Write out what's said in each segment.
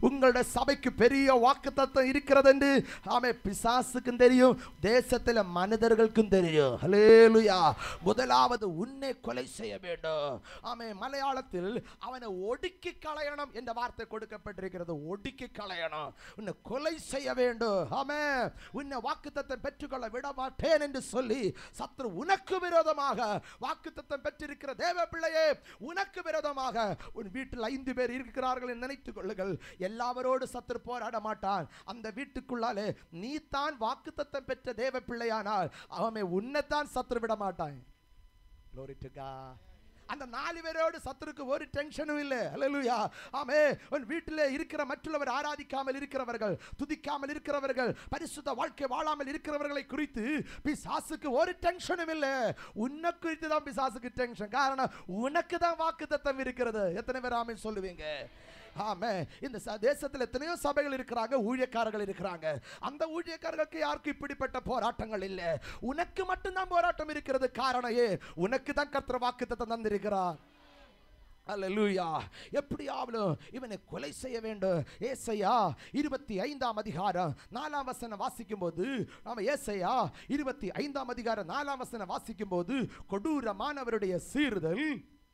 உங்களுடைய சபைக்கு பெரிய வாக்குத்தத்தம் இருக்கிறது என்று ஆமே பிசாசுக்கும் தெரியும் தேசத்தில் மனிதர்களுக்கும் தெரியும் ஹalleluya முதலாவது உன்னை கொலை செய்ய வேண்டும் ஆமே மலையாளத்தில் அவனை ஒடுக்கி களையணும் என்ற வார்த்தை கொடுக்கப்பட்டிருக்கிறது ஒடுக்கி களையணும் உன்னை கொலை செய்ய வேண்டும் ஆமே உன்னை வாக்குத்தத்தம் பெற்றுக்கொள்ள விட மாட்டேன் என்று சொல்லி சத்ரு உனக்கு விரோதமாக வாக்குத்தத்தம் பெற்றிருக்கிற தேவ பிள்ளையே உனக்கு விரோதமாக உன் வீட்டில் ஐந்து பேர் இருக்கிறார்கள் என்று நினைத்துக் கொள்ளுங்கள் எல்லாவரோடு சத்ரு போராட மாட்டான் அந்த வீட்டுக்குள்ளாலே நீ தான் வாக்குத்தத்தம் பெற்ற தேவ பிள்ளையானால் அவன் உன்னைத்தான் சத்ரு விட மாட்டான் Glory to God. அந்த நாலு பேரோடு சத்துருக்கு ஒரு டென்ஷனும் இல்லை அல்லேலூயா ஆமே உன் வீட்டிலே இருக்கிற மற்றவர் ஆராதிக்காமல் இருக்கிறவர்கள் துதிக்காமல் இருக்கிறவர்கள் பரிசுத்த வாழ்க்கை வாழாமல் இருக்கிறவர்களை குறித்து பிசாசுக்கு ஒரு டென்ஷனும் இல்லை உன்னை குறித்து தான் பிசாசுக்கு டென்ஷன் காரணம் உனக்கு தான் வாக்கு இருக்கிறது எத்தனை பேர் ஆமென் சொல்லுவீங்க ஆமே இந்த ச- தேசத்தில் எத்தனையோ சபைகள் இருக்கிறாங்க ஊழியக்காரர்கள் இருக்கிறாங்க அந்த ஊழியக்காரர்களுக்கு யாருக்கும் இப்படிப்பட்ட போராட்டங்கள் இல்லை உனக்கு மட்டும்தான் போராட்டம் இருக்கிறது காரணம் ஏன் உனக்கு தான் கர்த்தர் வாக்குத்தத்தம் தந்திருக்கிறார் அல்லேலூயா எப்படியாவலும் இவனை கொலை செய்ய வேண்டும் ஏசையா இருபத்தி ஐந்தாம் அதிகாரம் நாலாம் வசனம் வாசிக்கும் போது நாம ஏசையா இருபத்தி ஐந்தாம் அதிகாரம் நாலாம் வசனம் வாசிக்கும் போது கொடூரமானவருடைய சீறுதல்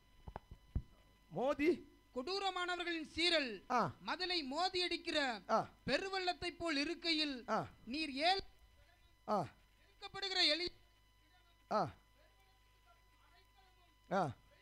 மோதி கொடூரமானவர்களின் சீரல் ஆ மதலை மோதி அடிக்கிற ஆ பெருவெள்ளத்தை போல் இருக்கையில் ஆ நீர் ஏல் ஆ இழுக்கப்படுகிற எலி ஆ ஆ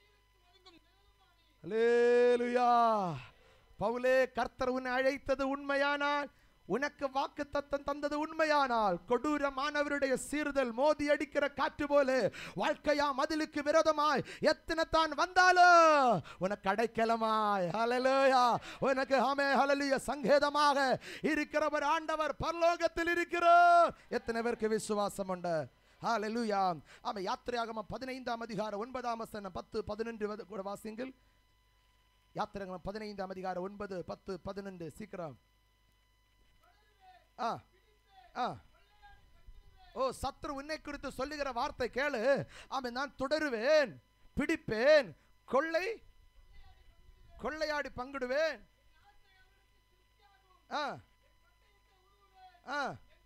அல்லேலூயா பவுலே கர்த்தர் உன்னை அழைத்தது உண்மையானால் உனக்கு வாக்கு தத்தம் தந்தது உண்மையானால் கொடூரமானவருடைய சீறுதல் மோதி அடிக்கிற காற்று போல வாழ்க்கையா மதிலுக்கு விரோதமாய் எத்தனை தான் வந்தாலும் உனக்கு அடைக்கலமாய் ஹalleluya உனக்கு ஆமே ஹalleluya சங்கேதமாக இருக்கிறவர் ஆண்டவர் பரலோகத்தில் இருக்கிறார் எத்தனை பேருக்கு விசுவாசம் உண்டு ஹalleluya ஆமே யாத்திரையாகமம் பதினைந்தாம் அதிகாரம் ஒன்பதாம் வசனம் பத்து பதினொன்று வது- கூட வாசிங்கள் யாத்திரையாகமம் பதினைந்தாம் அதிகாரம் ஒன்பது பத்து பதினொன்று சீக்கிரம் ஆ ஆ ஓ சத்ரு உன்னை குறித்து சொல்லுகிற வார்த்தை கேளு ஆமென் நான் தொடருவேன் பிடிப்பேன் கொள்ளை கொள்ளையாடி பங்கிடுவேன் ஆ ஆ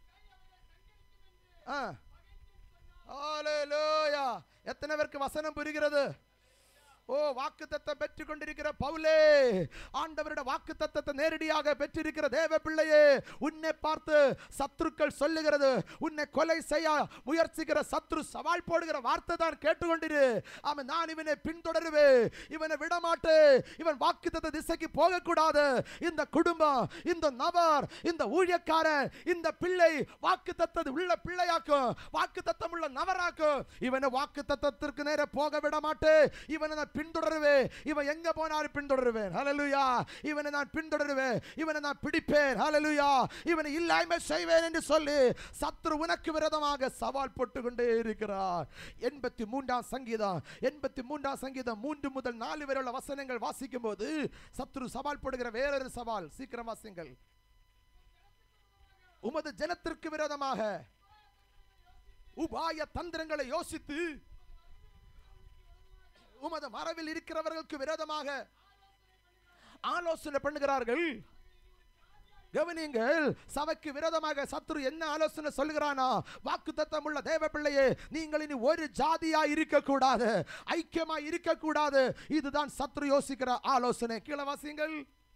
ஆ ஹalleluya எத்தனை பேருக்கு வசனம் புரிகிறது ஓ வாக்குத்தத்தம் பெற்றுக் கொண்டிருக்கிற பவுலே ஆண்டவருடைய வாக்குத்தத்தத்தை நேரடியாக பெற்றிருக்கிற தேவ பிள்ளையே உன்னை பார்த்து சத்துருக்கள் சொல்லுகிறது உன்னை கொலை செய்ய முயற்சிக்கிற சத்ரு சவால் போடுகிற வார்த்தை தான் கேட்டுக்கொண்டிரு அவன் நான் இவனை பின்தொடருவேன் இவனை விடமாட்டு இவன் வாக்குத்தத்த திசைக்கு போகக்கூடாது இந்த குடும்பம் இந்த நபர் இந்த ஊழியக்காரன் இந்த பிள்ளை வாக்குத்தத்தம் உள்ள பிள்ளையாக்கும் வாக்குத்தத்தம் உள்ள நபராக்கும் இவனை வாக்குத்தத்தத்திற்கு நேர போக விட மாட்டேன் இவனை நான் பின்தொடருவேன் இவன் எங்க போனாலும் பின்தொடருவேன் ஹalleluya இவனை நான் பின்தொடருவேன் இவனை நான் பிடிப்பேன் ஹalleluya இவனை இல்லாமை செய்வேன் என்று சொல்லி சத்ரு உனக்கு விரோதமாக சவால் போட்டு கொண்டே இருக்கிறார் எண்பத்தி மூன்றாம் சங்கீதம் எண்பத்தி மூன்றாம் சங்கீதம் மூன்று முதல் நாலு வரை உள்ள வசனங்கள் வாசிக்கும் போது சத்ரு சவால் போடுகிற வேறொரு சவால் சீக்கிரம் வாசிங்கள் உமது ஜனத்திற்கு விரோதமாக உபாய தந்திரங்களை யோசித்து உமது மரபில் இருக்கிறவர்களுக்கு விரோதமாக ஆலோசனை பண்ணுகிறார்கள் கவனியுங்கள் சபைக்கு விரோதமாக சத்ரு என்ன ஆலோசனை சொல்கிறானா வாக்கு தத்தம் உள்ள தேவ பிள்ளையே நீங்கள் இனி ஒரு ஜாதியா இருக்கக்கூடாது ஐக்கியமா இருக்கக்கூடாது இதுதான் சத்ரு யோசிக்கிற ஆலோசனை கீழே வாசிங்கள்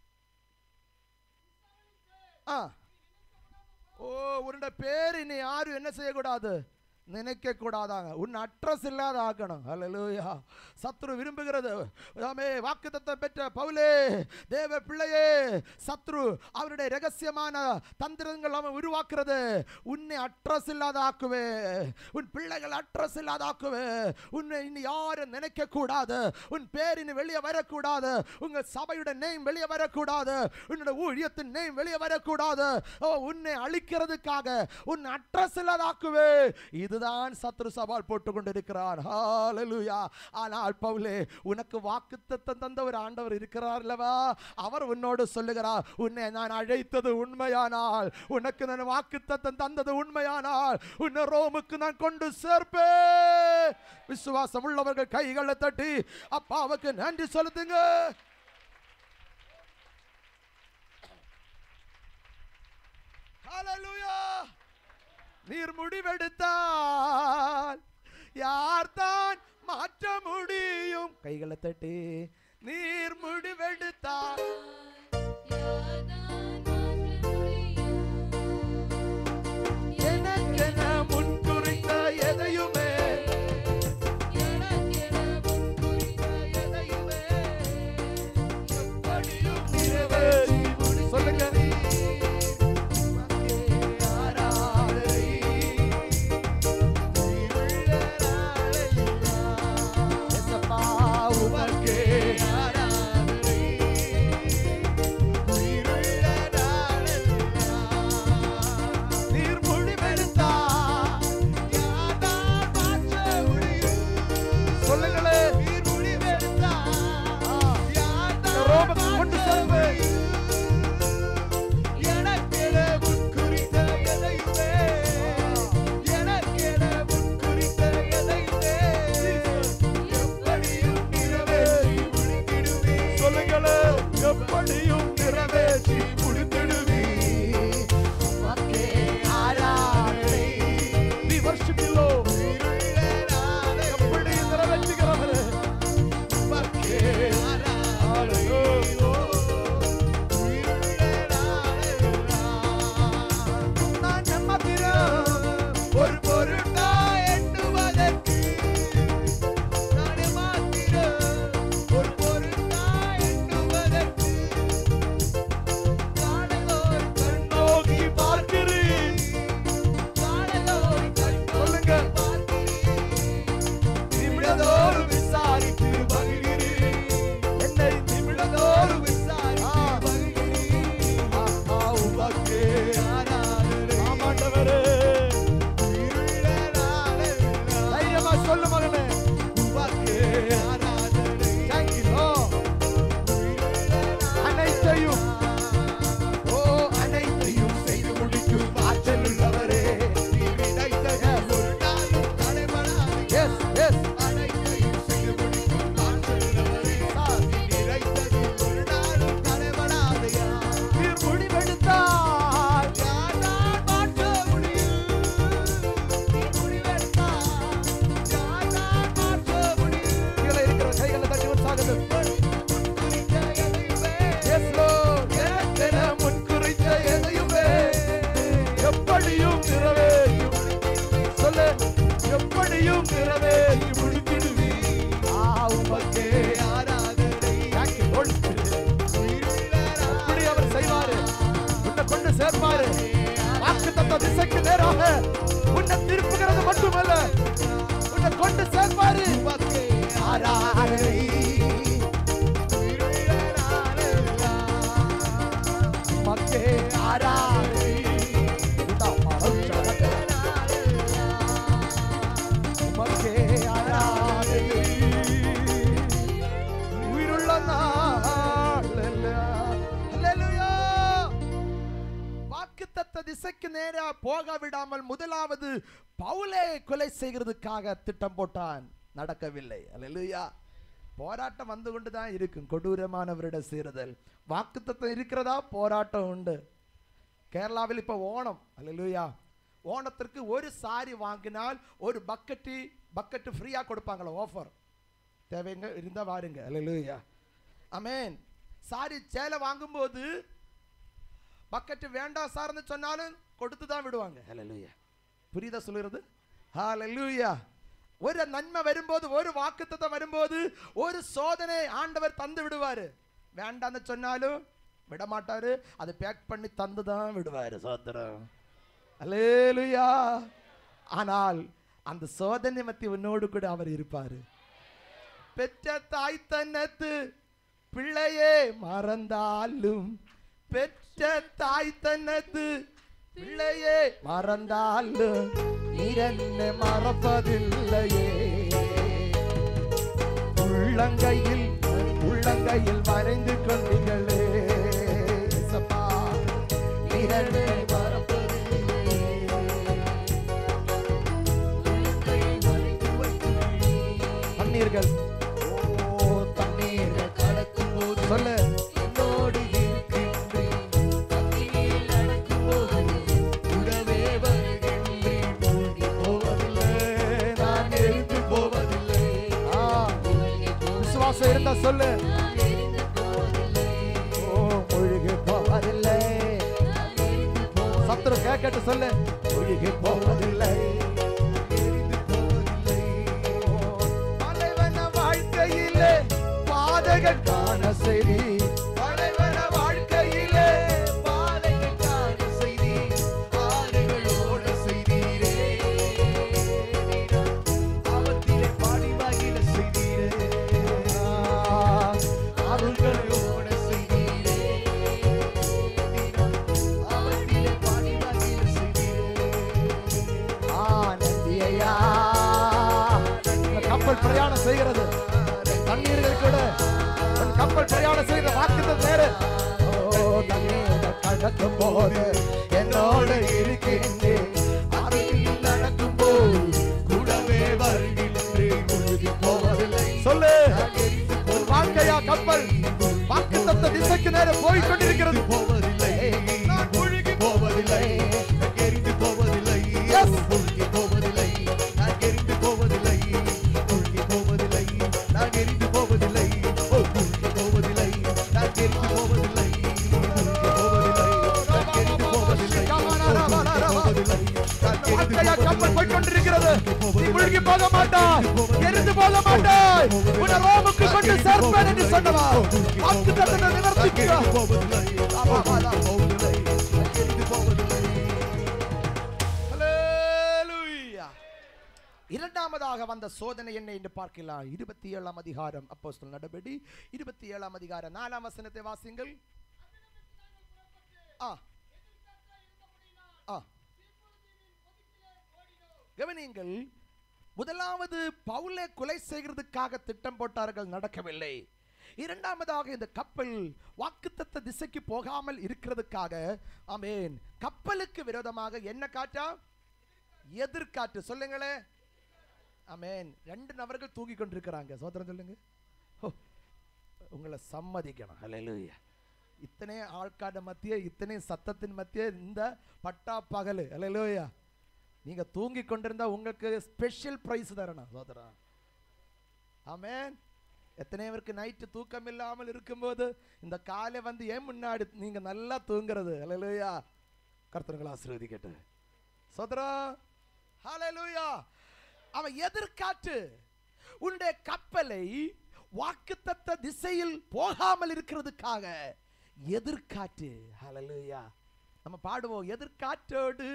ஆ ஓ உன்னோட பேர் இனி யாரும் என்ன செய்யக்கூடாது நினைக்க கூடாதாங்க உன் அட்ரஸ் இல்லாத ஆக்கணும் அல்லேலூயா சத்ரு விரும்புகிறது ஆமே வாக்குத்தத்தம் பெற்ற பவுலே தேவ பிள்ளையே சத்ரு அவருடைய ரகசியமான தந்திரங்கள் அவன் உருவாக்குறது உன்னை அட்ரஸ் இல்லாத ஆக்குவே உன் பிள்ளைகள் அட்ரஸ் இல்லாத ஆக்குவே உன்னை இனி யாரும் நினைக்க கூடாது உன் பேர் இனி வெளியே வரக்கூடாது உங்க சபையோட நேம் வெளியே வரக்கூடாது உன்னோட ஊழியத்தின் நேம் வெளியே வரக்கூடாது ஓ உன்னை அழிக்கிறதுக்காக உன் அட்ரஸ் இல்லாதாக்குவே இதுதான் சத்ரு சவால் போட்டு கொண்டிருக்கிறார் ஹalleluya ஆனால் பவுலே உனக்கு வாக்குத்தத்தம் தந்த ஒரு ஆண்டவர் இருக்கிறார் அல்லவா அவர் உன்னோடு சொல்லுகிறார் உன்னை நான் அழைத்தது உண்மையானால் உனக்கு நான் வாக்குத்தத்தம் தந்தது உண்மையானால் உன்னை ரோமுக்கு நான் கொண்டு சேர்ப்பேன் விசுவாசம் உள்ளவர்கள் கைகளை தட்டி அப்பாவுக்கு நன்றி செலுத்துங்க ஹalleluya நீர் முடிவெடுத்தால் யார் தான் மாற்ற முடியும் கைகளை தட்டி நீர் முடிவெடுத்தால் எனக்கென முன்குறித்த எதையுமே எப்படியும் நிறைவேற்றி முடி- சொல்லுங்க உமக்கே ஆராதனை. இயேசப்பா, உமக்கே ஆராதனை. நீர் முடிவெடுத்தார் யாரால் மாற்ற முடியும் சொல்லுங்களே நீர் முடிவெடுத்தார் ரோமத்தை கொண்டு செல்வே எனக்கென முன்குறித்த எதையுமே எனக்கென முன்குறித்த எதையுமே எப்படியும் நிறைவேற்றி முடித்திடுவே சொல்லுங்களே எப்படியும் நிறைவேற்றி முடித்திடுவே உமக்கே ஆராதனை We worship you, Lord. எப்படி நிறைவேற்றுகிறவரே உமக்கே ஆராதனை நான் நம்மத்திரம் ஒரு பொருட்டா எண்ணுவதற்கு நானே மாத்திரம் ஒரு பொருட்டா எண்ணுவதற்கு காணலோர் கண்ணோக்கி பார்க்கிறேன் காணலோர் கண்ணோக்கி பார்க்கிறேன் நிமிடதோறும் விசாரித்து மகிழ்கிறேன் என்னை நிமிடதோறும் விசாரித்து மகிழ்கிறேன் ஆஹா உமக்கே ஆராதனை ஆமாண்டவரே தைரியமா சொல்லு மகனே உமக்கே ஆராதனை Thank you, Lord. அனைத்தையும் ஓ அனைத்தையும் செய்து முடிக்கும் ஆற்றல் உள்ளவரே நீர் நினைத்தது ஒரு நாளும் தடைபடாது. Yes, yes. அனைத்தையும் செய்து முடிக்கும் ஆற்றல் உள்ளவரே. நீர் நினைத்தது ஒரு நாளும் தடைபடாதையா. நீர் முடிவெடுத்தால் யாரால் மாற்ற முடியும்? நீர் முடிவெடுத்தால் யாரால் மாற்ற முடியும்? கீழே இருக்கிற கைகளை தட்டி உற்சாகத்தை Yes, Lord. எனக்கென முன்குறித்த எதையுமே எப்படியும் நிறைவேற்றி சொல்லு எப்படியும் நிறைவேற்றி முடித்திடுவி ஆ உமக்கே ஆராதனை Thank you, Holy Spirit. எப்படி அவர் செய்வாரு உன்னை கொண்டு சேர்ப்பாரு வாக்குத்தத்த திசைக்கு நேராக உன்னை திருப்புகிறது மட்டுமல்ல உன்னை கொண்டு சேர்ப்பாரு ஆராதனை உமக்கே ஆராதனை உண்டா மரச்சரக. உமக்கே ஆராதனை உயிருள்ள நாள் அல்லேலூயா. வாக்குத்தத்த திசைக்கு நேரா போக விடாமல் முதலாவது பவுலே கொலை செய்கிறதுக்காக திட்டம் போட்டான் நடக்கவில்லை அல்லேலூயா போராட்டம் வந்து கொண்டு தான் இருக்கும் கொடூரமானவரிட சேருதல் வாக்குத்தத்தம் இருக்கிறதா போராட்டம் உண்டு கேரளாவில் இப்போ ஓணம் அல்லேலூயா ஓணத்திற்கு ஒரு சாரி வாங்கினால் ஒரு பக்கெட்டி பக்கெட்டு ஃப்ரீயாக கொடுப்பாங்களா ஆஃபர் தேவைங்க இருந்தால் வாருங்க அல்லேலூயா அமேன் சாரி சேலை வாங்கும்போது பக்கெட்டு வேண்டாம் சார்னு சொன்னாலும் கொடுத்து தான் விடுவாங்க ஹalleluya புரியுதா சொல்லுறது ஹalleluya ஒரு நன்மை வரும்போது ஒரு வாக்குத்தத்தம் வரும்போது ஒரு சோதனை ஆண்டவர் தந்து விடுவாரு வேண்டாம்னு சொன்னாலும் விட மாட்டாரு அதை பேக் பண்ணி தந்து தான் விடுவாரு சோதரம் ஹalleluya ஆனால் அந்த சோதனை மத்தி உன்னோடு கூட அவர் இருப்பாரு பெற்ற தாய் தன்னத்து பிள்ளையே மறந்தாலும் பெற்ற தாய் தன்னத்து பிள்ளையே மறந்தாலும் நீரென்னை மறப்பதில்லையே உள்ளங்கையில் உள்ளங்கையில் வரைந்து கொண்டீங்களே இயேசப்பா, நீரென்னை மறப்பதில்லையே தண்ணீர்கள் ஓ தண்ணீர்கள் கடக்கும் போது சொல்லு என்னோடு இருக்கின்றேன் தண்ணீரில் நடக்கும் போது இருந்தா சொல்லு ஓ முழுகி போவதில்லை சத்துரு கேட்கட்டு சொல்லு முழுகி போவதில்லை பலைவன வாழ்க்கையிலே பாதகன் காண செய்தி பலைவன வாழ்க்கையிலே பாதகன் காண செய்தி ஆறுகளோட செய்தீரே அவத்திலே பாடி மகிழ செய்தீரே அருள்களோட செய்தீரே அவத்திலே பாடி மகிழ செய்தீரே ஆனந்தியா இந்த கப்பல் பிரயாணம் செய்கிறது தண்ணீர்கள் கூட உன் கப்பல் பிரயாணம் செய்கிற வாக்குத்தம் வேறு ஓ தண்ணீர் கடக்கும் போது என்னோடு இருக்கின்றேன் அருகில் நடக்கும் போது கூடவே வருகின்றேன் முழுகி போவதில்லை சொல்லு ஒரு வாழ்க்கையா கப்பல் வாக்குத்தத்த திசைக்கு நேரம் போய் கொண்டிருக்கிறது போவதில்லை நான் முழுகி போவதில்லை எரிந்து போவதில்லை முழுகி போவதில்லை நான் எரிந்து போவதில்லை முழுகி போவதில்லை நான் எரிந்து போவதில்லை ஓ முழுகி போவதில்லை நான் எரிந்து போவதில்லை முழுகி போவதில்லை நான் எரிந்து போவதில்லை போவதில்லை வாழ்க்கையா கப்பல் போய் கொண்டிருக்கிறது நீ முழுகி போக மாட்டாய் எரிந்து போக மாட்டாய் உன்னை ரோமுக்கு கொண்டு சேர்ப்பேன் என்று சொன்னவா வாக்கு தத்தனை நிவர்த்திக்கிறார் Hallelujah. இரண்டாவதாக வந்த சோதனை என்ன என்று பார்க்கலாம் இருபத்தி ஏழாம் அதிகாரம் அப்போஸ்தலர் நடபடி இருபத்தி ஏழாம் அதிகாரம் நாலாம் வசனத்தை வாசிங்கள் ஆ ஆ கவனியுங்கள் முதலாவது பவுலை கொலை செய்கிறதுக்காக திட்டம் போட்டார்கள் நடக்கவில்லை இரண்டாவதாக இந்த கப்பல் வாக்குத்தத்த திசைக்கு போகாமல் இருக்கிறதுக்காக ஆமென் கப்பலுக்கு விரோதமாக என்ன காற்றா எதிர்காற்று சொல்லுங்களே ஆமென் ரெண்டு நபர்கள் தூங்கி கொண்டிருக்கிறாங்க சோதரம் சொல்லுங்க ஹோ, உங்களை சம்மதிக்கணும் ஹalleluya இத்தனை ஆட்காட மத்திய இத்தனை சத்தத்தின் மத்திய இந்த பட்டா பகல் ஹalleluya நீங்க தூங்கி கொண்டிருந்தா உங்களுக்கு ஸ்பெஷல் பிரைஸ் தரணும் சோதரா ஆமென் எத்தனை பேருக்கு நைட்டு தூக்கம் இல்லாமல் இருக்கும்போது இந்த காலை வந்து ஏன் முன்னாடி நீங்க நல்லா தூங்குறது ஹalleluya கர்த்தர்கள் ஆசீர்வதிக்கட்டு சோதரா ஹalleluya அவன் எதிர்காற்று உன்னுடைய கப்பலை வாக்குத்தத்த திசையில் போகாமல் இருக்கிறதுக்காக எதிர்காற்று ஹalleluya நம்ம பாடுவோம் எதிர்காற்றோடு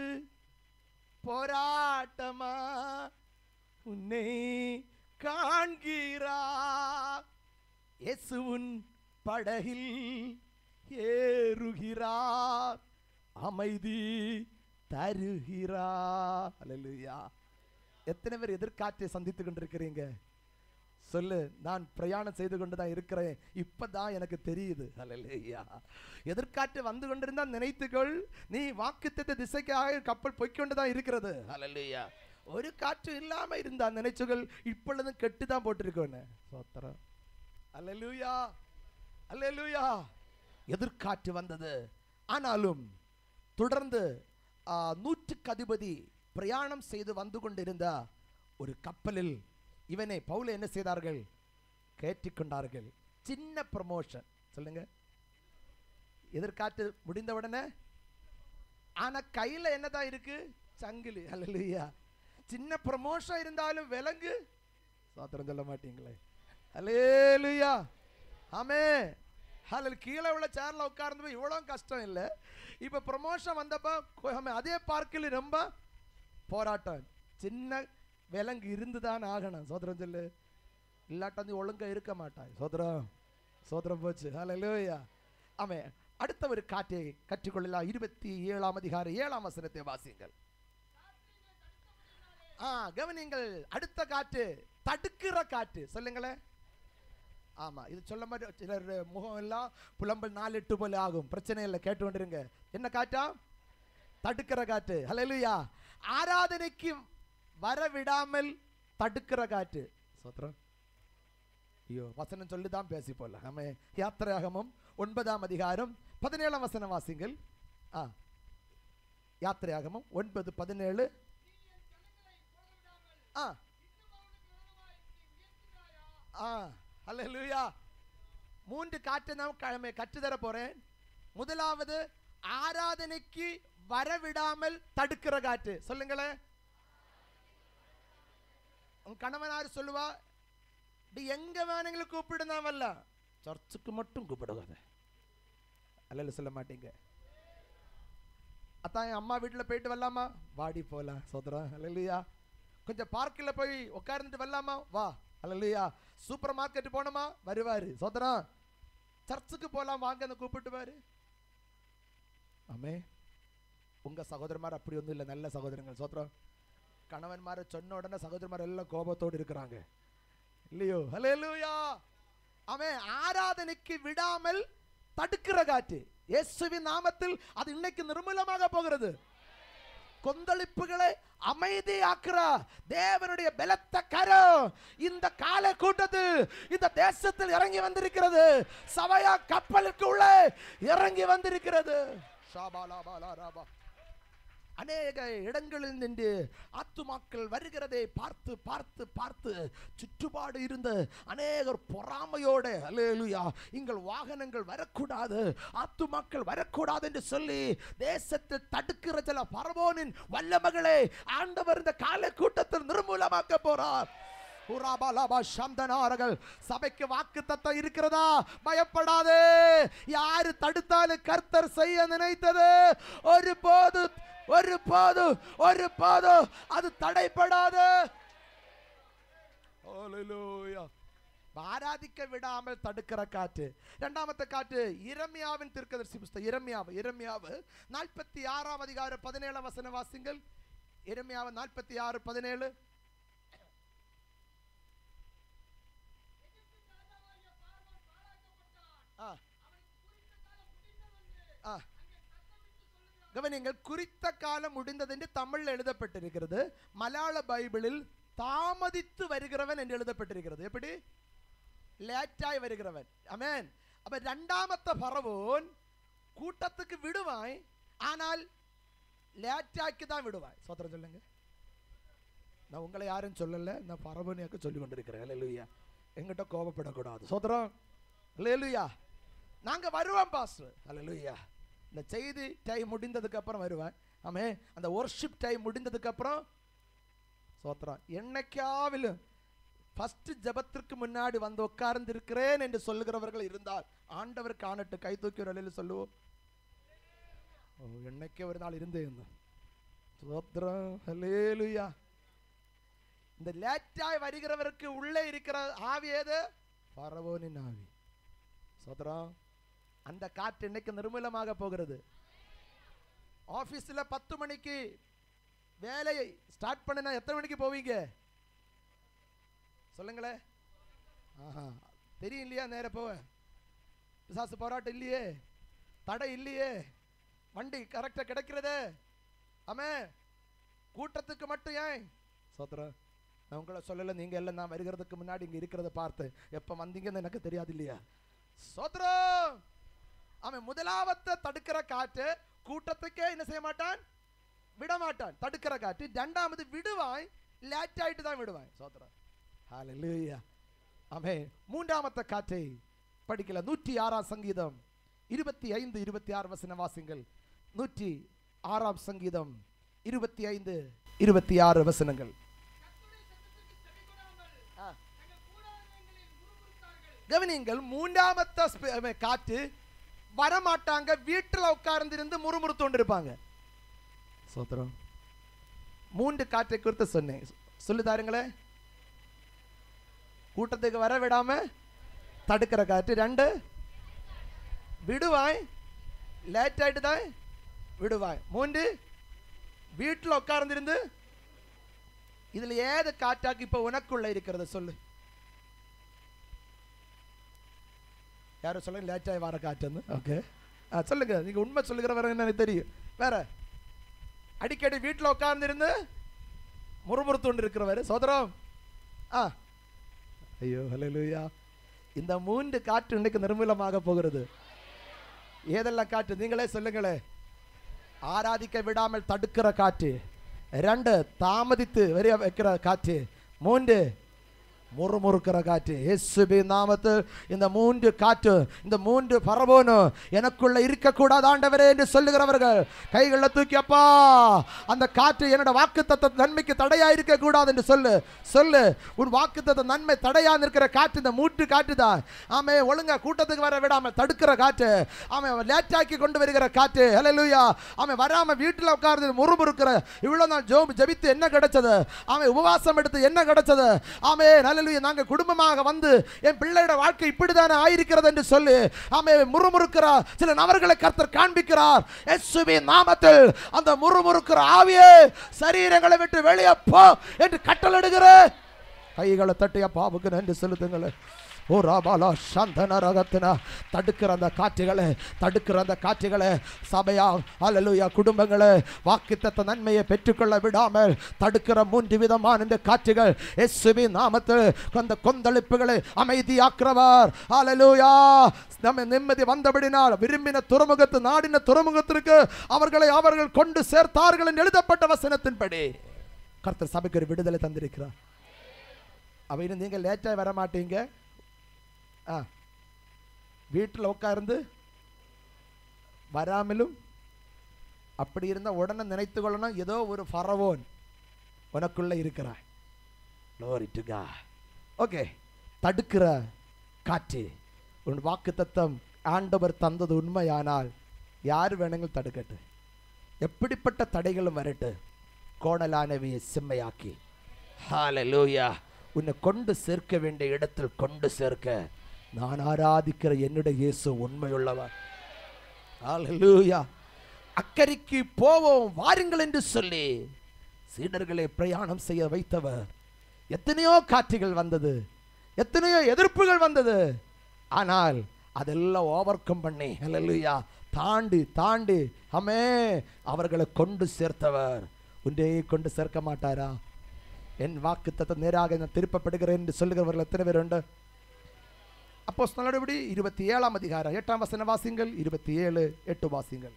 போராட்டமா உன்னை காண்கிறா இயேசுவின் படகில் ஏறுகிறார் அமைதி தருகிறார் ஹalleluya எத்தனை பேர் எதிர்காற்றை சந்தித்து கொண்டிருக்கிறீங்க சொல்லு நான் பிரயாணம் செய்து கொண்டு தான் இருக்கிறேன் இப்பதான் எனக்கு தெரியுது ஹalleluya எதிர்காற்று வந்து கொண்டிருந்தா நினைத்துக்கொள் நீ வாக்குத்தத்த திசைக்காக கப்பல் போய்க்கொண்டு தான் இருக்கிறது ஹalleluya ஒரு காற்று இல்லாம இருந்தா நினைச்சுகள் இப்பொழுதும் கெட்டு தான் போட்டிருக்கோன்னு சோத்திரம் ஹalleluya ஹalleluya எதிர்காற்று வந்தது ஆனாலும் தொடர்ந்து ஆ, நூற்றுக்கு அதிபதி பிரயாணம் செய்து வந்து கொண்டிருந்த ஒரு கப்பலில் இவனை பவுலை என்ன செய்தார்கள் கேட்டிக்கொண்டார்கள் சின்ன ப்ரமோஷன் சொல்லுங்க எதிர்காற்று முடிந்த உடனே ஆனா கையில என்னதான் இருக்கு சங்கிலி அல்லையா சின்ன ப்ரமோஷன் இருந்தாலும் விலங்கு சாத்திரம் சொல்ல மாட்டீங்களே அல்லேலுயா ஆமே ஹலோ கீழே உள்ள சேர்ல உட்கார்ந்து இவ்வளோ கஷ்டம் இல்லை இப்போ ப்ரமோஷன் வந்தப்ப கொ- ஆமே, அதே பார்க்கில் ரொம்ப போராட்டம் சின்ன விலங்கு இருந்து தான் ஆகணும் சோதரம் சொல்லு இல்லாட்ட வந்து ஒழுங்கா இருக்க மாட்டாய் சோதரம் சோதரம் போச்சு ஹalleluya ஆமே அடுத்த ஒரு காற்றை கற்றுக்கொள்ளலாம் இருபத்தி ஏழாம் அதிகாரம் ஏழாம் வசனத்தை வாசியுங்கள் ஆ கவனிங்கள் அடுத்த காற்று தடுக்கிற காற்று சொல்லுங்களேன் ஆமா இது சொல்ல மாதிரி சிலர் முகம் எல்லாம் புலம்பல் நாலு எட்டு போல ஆகும் பிரச்சனை இல்லை கேட்டு கொண்டிருங்க என்ன காற்றா தடுக்கிற காற்று ஹalleluya ஆராதனைக்கு வர விடாமல் தடுக்கிற காற்று சோத்திரம் ஐயோ வசனம் சொல்லி தான் பேசி போல ஆமே யாத்திரையாகமும் ஒன்பதாம் அதிகாரம் பதினேழாம் வசனம் வாசிங்கள் ஆ யாத்திரையாகமும் ஒன்பது பதினேழு ஆ ஆ அல்லேலூயா மூன்று காற்றை நான் க- கற்றுத்தர போறேன் முதலாவது ஆராதனைக்கு வரவிடாமல் தடுக்கிற காற்று சொல்லுங்களேன் உன் கணவனார் சொல்லுவா டி எங்க வேணுங்களும் கூப்பிடு நான் வரல சர்ச்சுக்கு மட்டும் கூப்பிடுவாங்க அல்ல சொல்ல மாட்டீங்க அத்தான் என் அம்மா வீட்டில் போயிட்டு வரலாமா வாடி போகலாம் சோதரம் அல்லையா கொஞ்சம் பார்க்கில் போய் உட்கார்ந்துட்டு வரலாமா வா அல்லையா சூப்பர் மார்க்கெட் போனோமா வருவாரு சோதரம் சர்ச்சுக்கு போகலாம் வாங்கன்னு கூப்பிட்டு பாரு ஆமே உங்க சகோதரமார் அப்படி ஒன்றும் இல்லை நல்ல சகோதரங்கள் சோத்திரம் கணவன்மாரை சொன்ன உடனே சகோதரமார் எல்லாம் கோபத்தோடு இருக்கிறாங்க இல்லையோ ஹalleluya அவன் ஆராதனைக்கு விடாமல் தடுக்கிற காற்று இயேசுவின் நாமத்தில் அது இன்னைக்கு நிர்மூலமாக போகிறது கொந்தளிப்புகளை அமைதியாக்குற தேவனுடைய பலத்த கரம் இந்த கால கூட்டத்தில் இந்த தேசத்தில் இறங்கி வந்திருக்கிறது சபையா கப்பலுக்கு உள்ளே இறங்கி வந்திருக்கிறது ஷாபாலாபாலா ராபா அநேக இடங்களில் நின்று ஆத்துமாக்கள் வருகிறதை பார்த்து பார்த்து பார்த்து சுற்றுப்பாடு இருந்த அநேகர் பொறாமையோட அல்லேலூயா எங்கள் வாகனங்கள் வரக்கூடாது ஆத்துமாக்கள் வரக்கூடாது என்று சொல்லி தேசத்தை தடுக்கிற சில பரவோனின் வல்லமகளே ஆண்டவர் இந்த கால கூட்டத்தில் நிர்மூலமாக்க போறார் உராபாலாபா சந்தனார்கள் சபைக்கு வாக்கு தத்தம் இருக்கிறதா பயப்படாதே யாரு தடுத்தாலும் கர்த்தர் செய்ய நினைத்தது ஒரு போது ஒரு போது ஒரு போது அது தடைப்படாது ஹalleluya ஆராதிக்க விடாமல் தடுக்கிற காற்று இரண்டாமത്തെ காற்று இரமியாவின் தீர்க்கதரிசி புஸ்தகம் இரமியாவு இரமியாவு நாற்பத்தி ஆறாம் அதிகாரம் பதினேழாம் வசன வாசிங்கள் இரமியாவு நாற்பத்தி ஆறு பதினேழு ஆ ஆ கவனிங்கள் குறித்த காலம் முடிந்தது என்று தமிழில் எழுதப்பட்டிருக்கிறது மலையாள பைபிளில் தாமதித்து வருகிறவன் என்று எழுதப்பட்டிருக்கிறது எப்படி லேറ്റായി வருகிறவன் அமேன் அப்ப രണ്ടാമത്തെ பரவோன் கூட்டத்துக்கு விடுவாய் ஆனால் லேட்டாக்கி தான் விடுவாய் சோத்திரம் சொல்லுங்க நான் உங்களை யாரும் சொல்லல நான் பரவனியாக்க சொல்லி கொண்டிருக்கிறேன் அல்லேலூயா எங்கிட்ட கோபப்படக்கூடாது சோத்திரம் அல்லேலூயா நாங்க வருவோம் பாஸ்டர் அல்லேலூயா இந்த செய்தி டைம் முடிந்ததுக்கு அப்புறம் வருவேன் ஆமே அந்த ஒர்ஷிப் டைம் முடிந்ததுக்கு அப்புறம் சோத்திரம் என்னைக்காவிலும் ஃபர்ஸ்ட் ஜெபத்திற்கு முன்னாடி வந்து உட்கார்ந்து இருக்கிறேன் என்று சொல்லுகிறவர்கள் இருந்தால் ஆண்டவர் காணட்டு கை தூக்கி ஒரு அலையில் சொல்லுவோம் ஓ என்னைக்கே ஒரு நாள் இருந்தேன் சோத்திரம் ஹல்லேலூயா இந்த லேட்டாய் வருகிறவருக்கு உள்ளே இருக்கிற ஆவி ஏது பரவோனின் ஆவி சோதரம் அந்த காற்று இன்னைக்கு நிர்மூலமாக போகிறது ஆபீஸ்ல பத்து மணிக்கு வேலையை ஸ்டார்ட் பண்ணினா எத்தனை மணிக்கு போவீங்க சொல்லுங்களேன் ஆஹா தெரியும் இல்லையா நேர போவேன் பிசாசு போராட்டம் இல்லையே தடை இல்லையே வண்டி கரெக்டாக கிடைக்கிறதே ஆமே கூட்டத்துக்கு மட்டும் ஏன் சோத்திரம் நான் உங்களை சொல்லலை நீங்க எல்லாம் நான் வருகிறதுக்கு முன்னாடி இங்க இருக்கிறத பார்த்து எப்ப வந்தீங்கன்னு எனக்கு தெரியாது இல்லையா சோத்திரம் அவன் முதலாவத்தை தடுக்கிற காற்று கூட்டத்துக்கே என்ன செய்ய மாட்டான் விட மாட்டான் தடுக்கிற காற்று ரெண்டாவது விடுவாய் லேட் ஆயிட்டு தான் விடுவான் சோத்திரம் ஹalleluya ஆமே மூன்றாமத்த காற்றை படிக்கல நூற்றி ஆறாம் சங்கீதம் இருபத்தி ஐந்து இருபத்தி ஆறு வசன வாசிங்கள் நூற்றி ஆறாம் சங்கீதம் இருபத்தி ஐந்து இருபத்தி ஆறு வசனங்கள் ஆ. கவனியுங்கள் மூன்றாமத்த ஸ்ப- அஹ் காற்று வரமாட்டாங்க வீட்டில் உட்கார்ந்திருந்து முறுமுறுத்து கொண்டிருப்பாங்க சோத்திரம் மூன்று காற்றை குறித்து சொன்னேன் சொல்லி தாருங்களேன் கூட்டத்துக்கு வர விடாம தடுக்கிற காற்று ரெண்டு விடுவாய் லேட் ஆயிட்டு தான் விடுவாய் மூன்று வீட்டில் உட்கார்ந்திருந்து இதுல ஏது காற்றாக்கு இப்ப உனக்குள்ள இருக்கிறது சொல்லு யாரும் சொல்லுங்க லேட்டாகி வர காற்றுன்னு ஓகே ஆ சொல்லுங்க நீங்க உண்மை சொல்லுகிறவர எனக்கு தெரியும் வேற அடிக்கடி வீட்டில் உட்கார்ந்திருந்து முறுமுறுத்து கொண்டு இருக்கிறவர் சோதரம் ஆ ஐயோ ஹalleluya இந்த மூன்று காற்று இன்னைக்கு நிர்மூலமாக போகிறது ஏதெல்லாம் காற்று நீங்களே சொல்லுங்களே ஆராதிக்க விடாமல் தடுக்கிற காற்று ரெண்டு தாமதித்து வரிய வைக்கிற காற்று மூன்று முறுமுறுக்கிற காற்று இயேசுபி நாமத்தில் இந்த மூன்று காற்று இந்த மூன்று பரவோனும் எனக்குள்ள இருக்கக்கூடாது ஆண்டவரே என்று சொல்லுகிறவர்கள் கைகளில் தூக்கி அப்பா அந்த காற்று என்னோட வாக்கு நன்மைக்கு தடையா இருக்க கூடாது என்று சொல்லு சொல்லு உன் வாக்கு நன்மை தடையா இருக்கிற காற்று இந்த மூன்று காற்று தான் ஆமே ஒழுங்கா கூட்டத்துக்கு வர விடாம தடுக்கிற காற்று அவன் லேட்டாக்கி கொண்டு வருகிற காற்று ஹalleluya அவன் வராம வீட்டில் உட்கார்ந்து முறுமுறுக்கிற இவ்வளவு நாள் ஜோப் ஜெபித்து என்ன கிடைச்சது அவன் உபவாசம் எடுத்து என்ன கிடைச்சது ஆமே ஹalleluya நாங்க குடும்பமாக வந்து என் பிள்ளையோட வாழ்க்கை இப்படிதானே ஆயிருக்கிறது என்று சொல்லி ஆமே முறுமுறுக்கிற சில நபர்களை கர்த்தர் காண்பிக்கிறார் இயேசுவின் நாமத்தில் அந்த முறுமுறுக்கிற ஆவியே சரீரங்களை விட்டு வெளியே போ என்று கட்டளையிடுகிற கைகளை தட்டிய பாவுக்கு நன்றி செலுத்துங்களேன் ஓ ராபாலா சந்தன ரகத்தினா தடுக்கிற அந்த காற்றுகளை தடுக்கிற அந்த காற்றுகளை சபையா அல்லலுயா குடும்பங்களை வாக்குத்தத்த நன்மையை பெற்றுக்கொள்ள விடாமல் தடுக்கிற மூன்று விதமான இந்த காற்றுகள் எஸ்வி நாமத்தில் அந்த கொந்தளிப்புகளை அமைதியாக்குறவர் அல்லலுயா நம்ம நிம்மதி வந்தபடினால் விரும்பின துறைமுகத்து நாடின துறைமுகத்திற்கு அவர்களை அவர்கள் கொண்டு சேர்த்தார்கள் என்று எழுதப்பட்ட வசனத்தின்படி கர்த்தர் சபைக்கு ஒரு விடுதலை தந்திருக்கிறார் அப்படின்னு நீங்கள் லேட்டாக வர மாட்டீங்க ஆ வீட்டில் உட்கார்ந்து வராமலும் அப்படி இருந்தால் உடனே நினைத்து கொள்ளணும் ஏதோ ஒரு ஃபரவோன் உனக்குள்ள இருக்கிறாய் Glory to God. ஓகே தடுக்கிற காற்று உன் வாக்கு தத்தம் ஆண்டவர் தந்தது உண்மையானால் யார் வேணுங்கள் தடுக்கட்டு எப்படிப்பட்ட தடைகளும் வரட்டு கோணலானவையை செம்மையாக்கி ஹalleluya உன்னை கொண்டு சேர்க்க வேண்டிய இடத்தில் கொண்டு சேர்க்க நான் ஆராதிக்கிற என்னுடைய இயேசு உண்மையுள்ளவர் ஹalleluya அக்கறைக்கு போவோம் வாருங்கள் என்று சொல்லி சீடர்களை பிரயாணம் செய்ய வைத்தவர் எத்தனையோ காற்றுகள் வந்தது எத்தனையோ எதிர்ப்புகள் வந்தது ஆனால் அதெல்லாம் ஓவர் கம் பண்ணி ஹalleluya தாண்டி தாண்டி அமே அவர்களை கொண்டு சேர்த்தவர் உன்னை கொண்டு சேர்க்க மாட்டாரா என் வாக்கு தத்த நேராக நான் திருப்பப்படுகிறேன் என்று சொல்லுகிறவர்கள் எத்தனை பேர் உண்டு அப்போ நடவடி இருபத்தி ஏழாம் அதிகாரம் எட்டாம் வசன வாசிங்கள் இருபத்தி ஏழு எட்டு வாசிங்கள்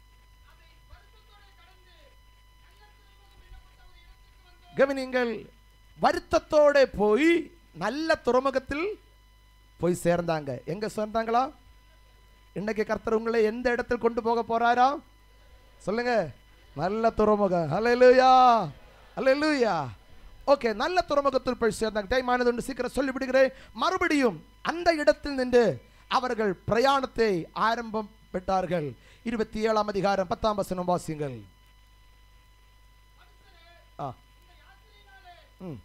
கவனிங்கள் வருத்தத்தோட போய் நல்ல துறைமுகத்தில் போய் சேர்ந்தாங்க எங்க சேர்ந்தாங்களா இன்னைக்கு கர்த்தர் உங்களை எந்த இடத்தில் கொண்டு போக போறாரா சொல்லுங்க நல்ல துறைமுகம் ஹalleluya ஹalleluya ஓகே நல்ல துறைமுகத்தில் போய் சேர்ந்தாங்க டைமானது ஒன்று சீக்கிரம் சொல்லிவிடுகிறேன் மறுபடியும் அந்த இடத்தில் நின்று அவர்கள் பிரயாணத்தை ஆரம்பம் பெற்றார்கள் இருபத்தி ஏழாம் அதிகாரம் பத்தாம் வசனம் வாசியுங்கள் ஆ ம்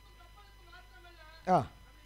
ஆ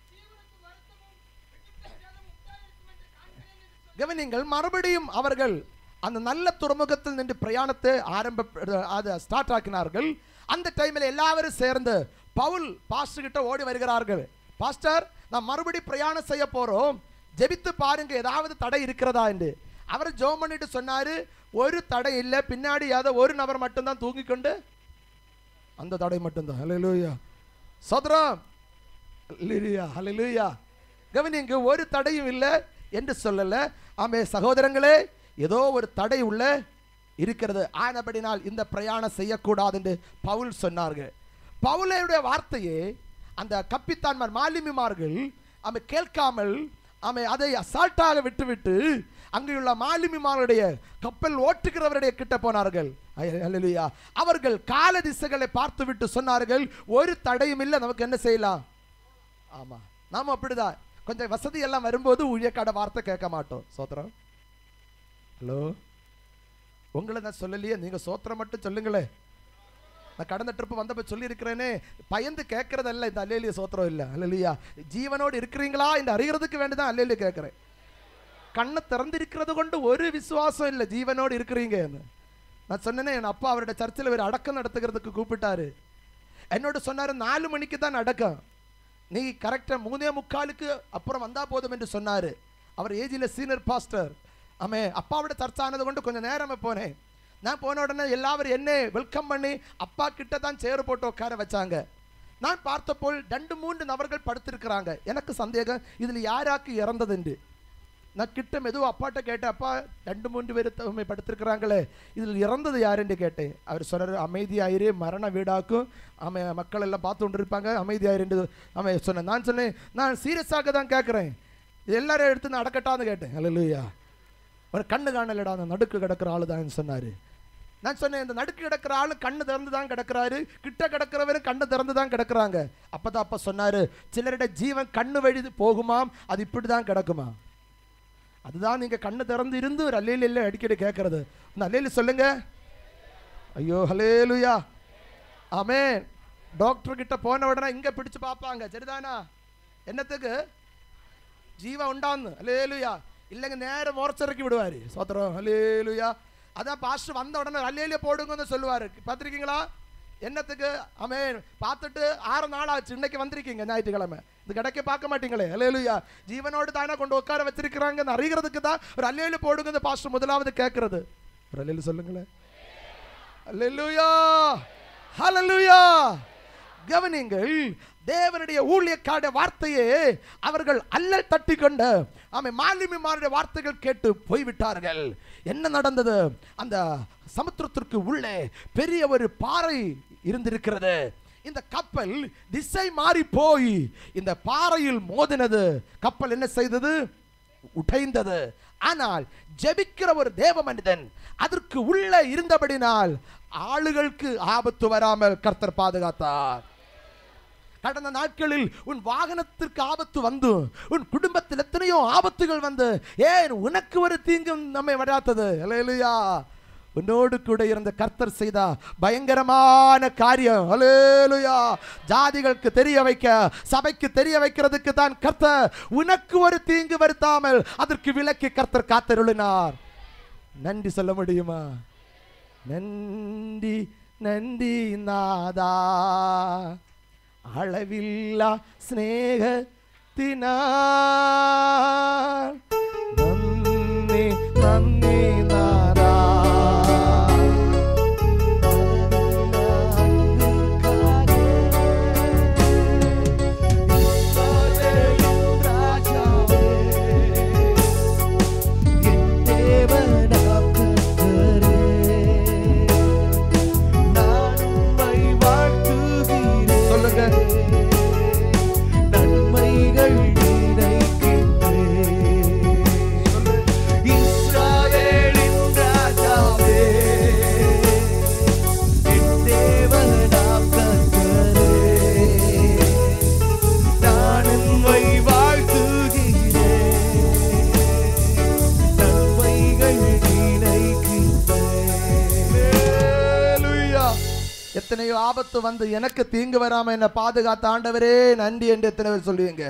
கவனிங்கள் மறுபடியும் அவர்கள் அந்த நல்ல துறைமுகத்தில் நின்று பிரயாணத்தை ஆரம்ப அதை ஸ்டார்ட் ஆக்கினார்கள் அந்த டைமில் எல்லாரும் சேர்ந்து பவுல் பாஸ்டர் கிட்ட ஓடி வருகிறார்கள் பாஸ்டர் நான் மறுபடி பிரயாணம் செய்ய போறோம் ஜெபித்து பாருங்க ஏதாவது தடை இருக்கிறதா என்று அவர் ஜோம் பண்ணிட்டு சொன்னாரு ஒரு தடை இல்லை பின்னாடி ஏதோ ஒரு நபர் மட்டும்தான் தூங்கிக் கொண்டு அந்த தடை மட்டும்தான் ஹalleluya சோதரம் ஹalleluya ஹalleluya கவனிங்க ஒரு தடையும் இல்லை என்று சொல்லல ஆமே சகோதரங்களே ஏதோ ஒரு தடை உள்ள இருக்கிறது ஆனபடினால் இந்த பிரயாணம் செய்யக்கூடாது என்று பவுல் சொன்னார்கள் பவுலுடைய வார்த்தையை அந்த கப்பித்தான்மார் மாலுமிமார்கள் அவை கேட்காமல் அவை அதை அசால்ட்டாக விட்டுவிட்டு அங்கேயுள்ள மாலுமிமாருடைய கப்பல் ஓட்டுகிறவருடைய கிட்ட போனார்கள் ஐ- அல்லேலூயா அவர்கள் கால திசைகளை பார்த்துவிட்டு சொன்னார்கள் ஒரு தடையும் இல்லை நமக்கு என்ன செய்யலாம் ஆமா நாம அப்படிதான் கொஞ்சம் வசதி எல்லாம் வரும்போது ஊழியக்காட வார்த்தை கேட்க மாட்டோம் சோத்திரம் ஹலோ உங்களை நான் சொல்லலையே நீங்க சோத்திரம் மட்டும் சொல்லுங்களேன் நான் கடந்த ட்ரிப் வந்தப்ப சொல்லியிருக்கிறேனே பயந்து கேட்கறதல்ல இந்த அல்லேலிய சோத்திரம் இல்லை அல்லையா ஜீவனோடு இருக்கிறீங்களா என்று அறிகிறதுக்கு வேண்டிதான் அல்லேலிய கேட்கிறேன் கண்ணை திறந்திருக்கிறது கொண்டு ஒரு விசுவாசம் இல்லை ஜீவனோடு இருக்கிறீங்கன்னு நான் சொன்னேனே என் அப்பா அவருடைய சர்ச்சில் ஒரு அடக்கம் நடத்துகிறதுக்கு கூப்பிட்டாரு என்னோட சொன்னாரு நாலு மணிக்கு தான் அடக்கம் நீ கரெக்டாக மூணே முக்காலுக்கு அப்புறம் வந்தா போதும் என்று சொன்னாரு அவர் ஏஜில் சீனியர் பாஸ்டர் ஆமே அப்பாவோட சர்ச் ஆனது கொண்டு கொஞ்சம் நேரமே போனேன் நான் போன உடனே எல்லாரும் என்ன வெல்கம் பண்ணி அப்பா கிட்ட தான் சேறு போட்டு உட்கார வச்சாங்க நான் பார்த்தபோல் ரெண்டு மூன்று நபர்கள் படுத்திருக்கிறாங்க எனக்கு சந்தேகம் இதில் யாராக்கு இறந்ததுண்டு நான் கிட்ட மெதுவாக அப்பாட்ட கேட்டேன் அப்பா ரெண்டு மூன்று பேர் தகுமை படுத்திருக்கிறாங்களே இதில் இறந்தது யாருன்னு கேட்டேன் அவர் சொன்னார் அமைதியாயிரு மரண வீடாக்கும் ஆமை மக்கள் எல்லாம் பார்த்து கொண்டு இருப்பாங்க அமைதியாயிரு ஆமை சொன்னேன் நான் சொன்னேன் நான் சீரியஸாக தான் கேட்குறேன் இது எல்லாரும் எடுத்து நான் அடக்கட்டான்னு கேட்டேன் அல்லையா ஒரு கண்ணு காணலடா அந்த நடுக்கு கிடக்கிற ஆளு தான் சொன்னார் நான் சொன்னேன் இந்த நடுக்கு கிடக்கிற ஆளு கண்ணு திறந்து தான் கிடக்குறாரு கிட்ட கிடக்கிறவரும் கண்ணு திறந்து தான் கிடக்குறாங்க அப்பதான் அப்ப சொன்னாரு சிலருடைய ஜீவன் கண்ணு வழி போகுமாம் அது இப்படி தான் கிடக்குமா அதுதான் நீங்க கண்ணு திறந்து இருந்து ஒரு அல்லையில இல்லை அடிக்கடி கேட்கறது இந்த அல்லையில சொல்லுங்க ஐயோ ஹலேலுயா ஆமே டாக்டர் கிட்ட போன உடனே இங்க பிடிச்சு பார்ப்பாங்க சரிதானா என்னத்துக்கு ஜீவன் உண்டான்னு ஹலேலுயா இல்லைங்க நேரம் மோர்ச்சரைக்கு விடுவாரு சோத்திரம் ஹலேலுயா அதான் பாஸ்டர் வந்த உடனே அல்லையில போடுங்கன்னு சொல்லுவாரு பார்த்துருக்கீங்களா என்னத்துக்கு ஆமென் பார்த்துட்டு ஆறு நாள் ஆச்சு இன்னைக்கு வந்திருக்கீங்க ஞாயிற்றுக்கிழமை இது கிடைக்க பார்க்க மாட்டீங்களே அல்லேலுயா ஜீவனோடு தானே கொண்டு உட்கார வச்சிருக்கிறாங்கன்னு அறிகிறதுக்கு தான் ஒரு அல்லையில போடுங்க பாஸ்டர் முதலாவது கேட்கறது ஒரு அல்லையில சொல்லுங்களேன் அல்லேலூயா ஹalleluya கவனிங்கள் தேவனுடைய ஊழியக்கார வார்த்தையே அவர்கள் அல்லல் தட்டி கொண்ட ஆமை மாலுமிமாருடைய வார்த்தைகள் கேட்டு போய்விட்டார்கள் என்ன நடந்தது அந்த சமுத்திரத்திற்கு உள்ளே பெரிய ஒரு பாறை இருந்திருக்கிறது இந்த கப்பல் திசை மாறி போய் இந்த பாறையில் மோதினது கப்பல் என்ன செய்தது உடைந்தது ஆனால் ஜெபிக்கிற ஒரு தேவ மனிதன் அதற்கு உள்ள இருந்தபடினால் ஆளுகளுக்கு ஆபத்து வராமல் கர்த்தர் பாதுகாத்தார் கடந்த நாட்களில் உன் வாகனத்திற்கு ஆபத்து வந்து உன் குடும்பத்தில் எத்தனையோ ஆபத்துகள் வந்து ஏன் உனக்கு ஒரு தீங்கும் நம்மை வராத்தது இல்லையா உன்னோடு கூட இருந்த கர்த்தர் செய்தா பயங்கரமான காரியம் அலேலுயா ஜாதிகளுக்கு தெரிய வைக்க சபைக்கு தெரிய வைக்கிறதுக்கு தான் கர்த்தர் உனக்கு ஒரு தீங்கு வருத்தாமல் அதற்கு விலக்கி கர்த்தர் காத்தருளினார் நன்றி சொல்ல முடியுமா நன்றி நன்றி நாதா அளவில்லா ஸ்நேகத்தினார் நன்றி நன்றி நாதா சொல்லுங்க நன்மைகள் இஸ்ராயேலின் ராஜாவே என் தேவனாம் கர்த்தரே நான் உம்மை வாழ்த்துகிறேன் நன்மைகள் நினைக்கின்றேன் ஹalleluya. எத்தனையோ ஆபத்து வந்து எனக்கு தீங்கு வராம என்ன பாதுகாத்த ஆண்டவரே நன்றி என்று எத்தனை பேர் சொல்லுவீங்க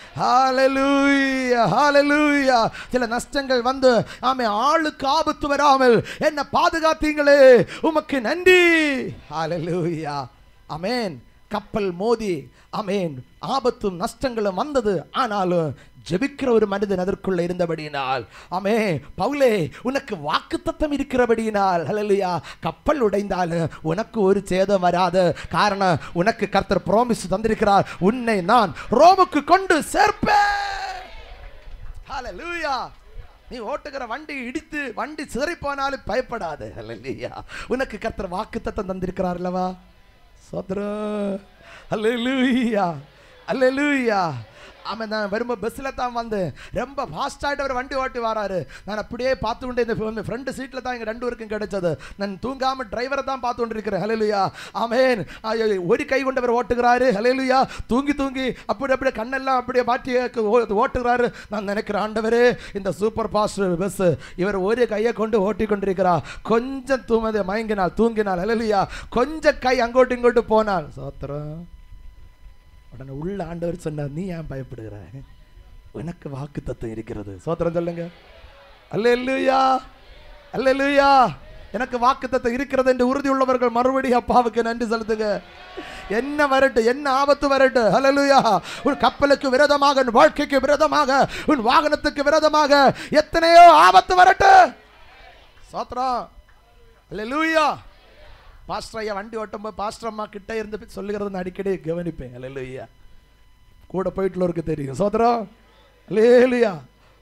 ஹalleluya, ஹalleluya. சில நஷ்டங்கள் வந்து ஆமே ஆளுக்கு ஆபத்து வராமல் என்ன பாதுகாத்தீங்களே உமக்கு நன்றி ஹalleluya. ஆமென் கப்பல் மோதி ஆமென் ஆபத்தும் நஷ்டங்களும் வந்தது ஆனாலும் ஜெபிக்கிற ஒரு மனிதன் அதற்குள்ள இருந்தபடியினால் ஆமே பவுலே உனக்கு வாக்குத்தத்தம் இருக்கிறபடியினால் ஹalleluya கப்பல் உடைந்தாலும் உனக்கு ஒரு சேதம் வராது காரணம் உனக்கு கர்த்தர் ப்ராமிஸ் தந்திருக்கிறார் உன்னை நான் ரோமுக்கு கொண்டு சேர்ப்பேன் ஹalleluya நீ ஓட்டுகிற வண்டி இடித்து வண்டி சிதறி போனாலும் பயப்படாது ஹalleluya உனக்கு கர்த்தர் வாக்குத்தத்தம் தந்திருக்கிறார் அல்லவா சோத்ரம் அல்லேலூயா அல்லேலூயா ஆமாம் நான் வரும்போது பஸ்ஸில் தான் வந்தேன் ரொம்ப ஃபாஸ்ட்டாகிட்டு அவர் வண்டி ஓட்டி வராரு நான் அப்படியே பார்த்து கொண்டு இந்த ஃப்ரண்ட் சீட்டில் தான் எங்கள் ரெண்டு பேருக்கும் கிடைச்சது நான் தூங்காமல் டிரைவரை தான் பார்த்து கொண்டு இருக்கிறேன் ஹலலுயா ஆமேன் ஐயோ, ஒரு கை கொண்டவர் ஓட்டுகிறாரு ஹலலுயா தூங்கி தூங்கி அப்படி அப்படியே கண்ணெல்லாம் அப்படியே மாட்டி ஓ- ஓட்டுகிறாரு நான் நினைக்கிறேன் ஆண்டவரே இந்த சூப்பர் ஃபாஸ்ட் பஸ் இவர் ஒரு கையை கொண்டு ஓட்டி கொண்டிருக்கிறார் கொஞ்சம் தூமது மயங்கினால் தூங்கினால் ஹலலுயா கொஞ்சம் கை அங்கோட்டு இங்கோட்டு போனால் சோத்திரம் உடனே உள்ள ஆண்டவர் சொன்னார் நீ ஏன் பயப்படுகிற உனக்கு வாக்கு தத்துவம் இருக்கிறது சோத்திரம் சொல்லுங்க அல்லேலூயா அல்லேலூயா எனக்கு வாக்கு தத்துவம் இருக்கிறது என்று உறுதி உள்ளவர்கள் மறுபடியும் அப்பாவுக்கு நன்றி செலுத்துங்க என்ன வரட்டு என்ன ஆபத்து வரட்டு ஹalleluya உன் கப்பலுக்கு விரோதமாக உன் வாழ்க்கைக்கு விரோதமாக உன் வாகனத்துக்கு விரோதமாக எத்தனையோ ஆபத்து வரட்டு சோத்திரம் அல்லேலூயா பாஸ்டர் ஐயா வண்டி ஓட்டும்போது பாஸ்டர் அம்மா கிட்ட இருந்து சொல்லுகிறது நான் அடிக்கடி கவனிப்பேன் அல்லேலூயா கூட போயிட்டுள்ளவருக்கு தெரியும் சோதரம் லேலுயா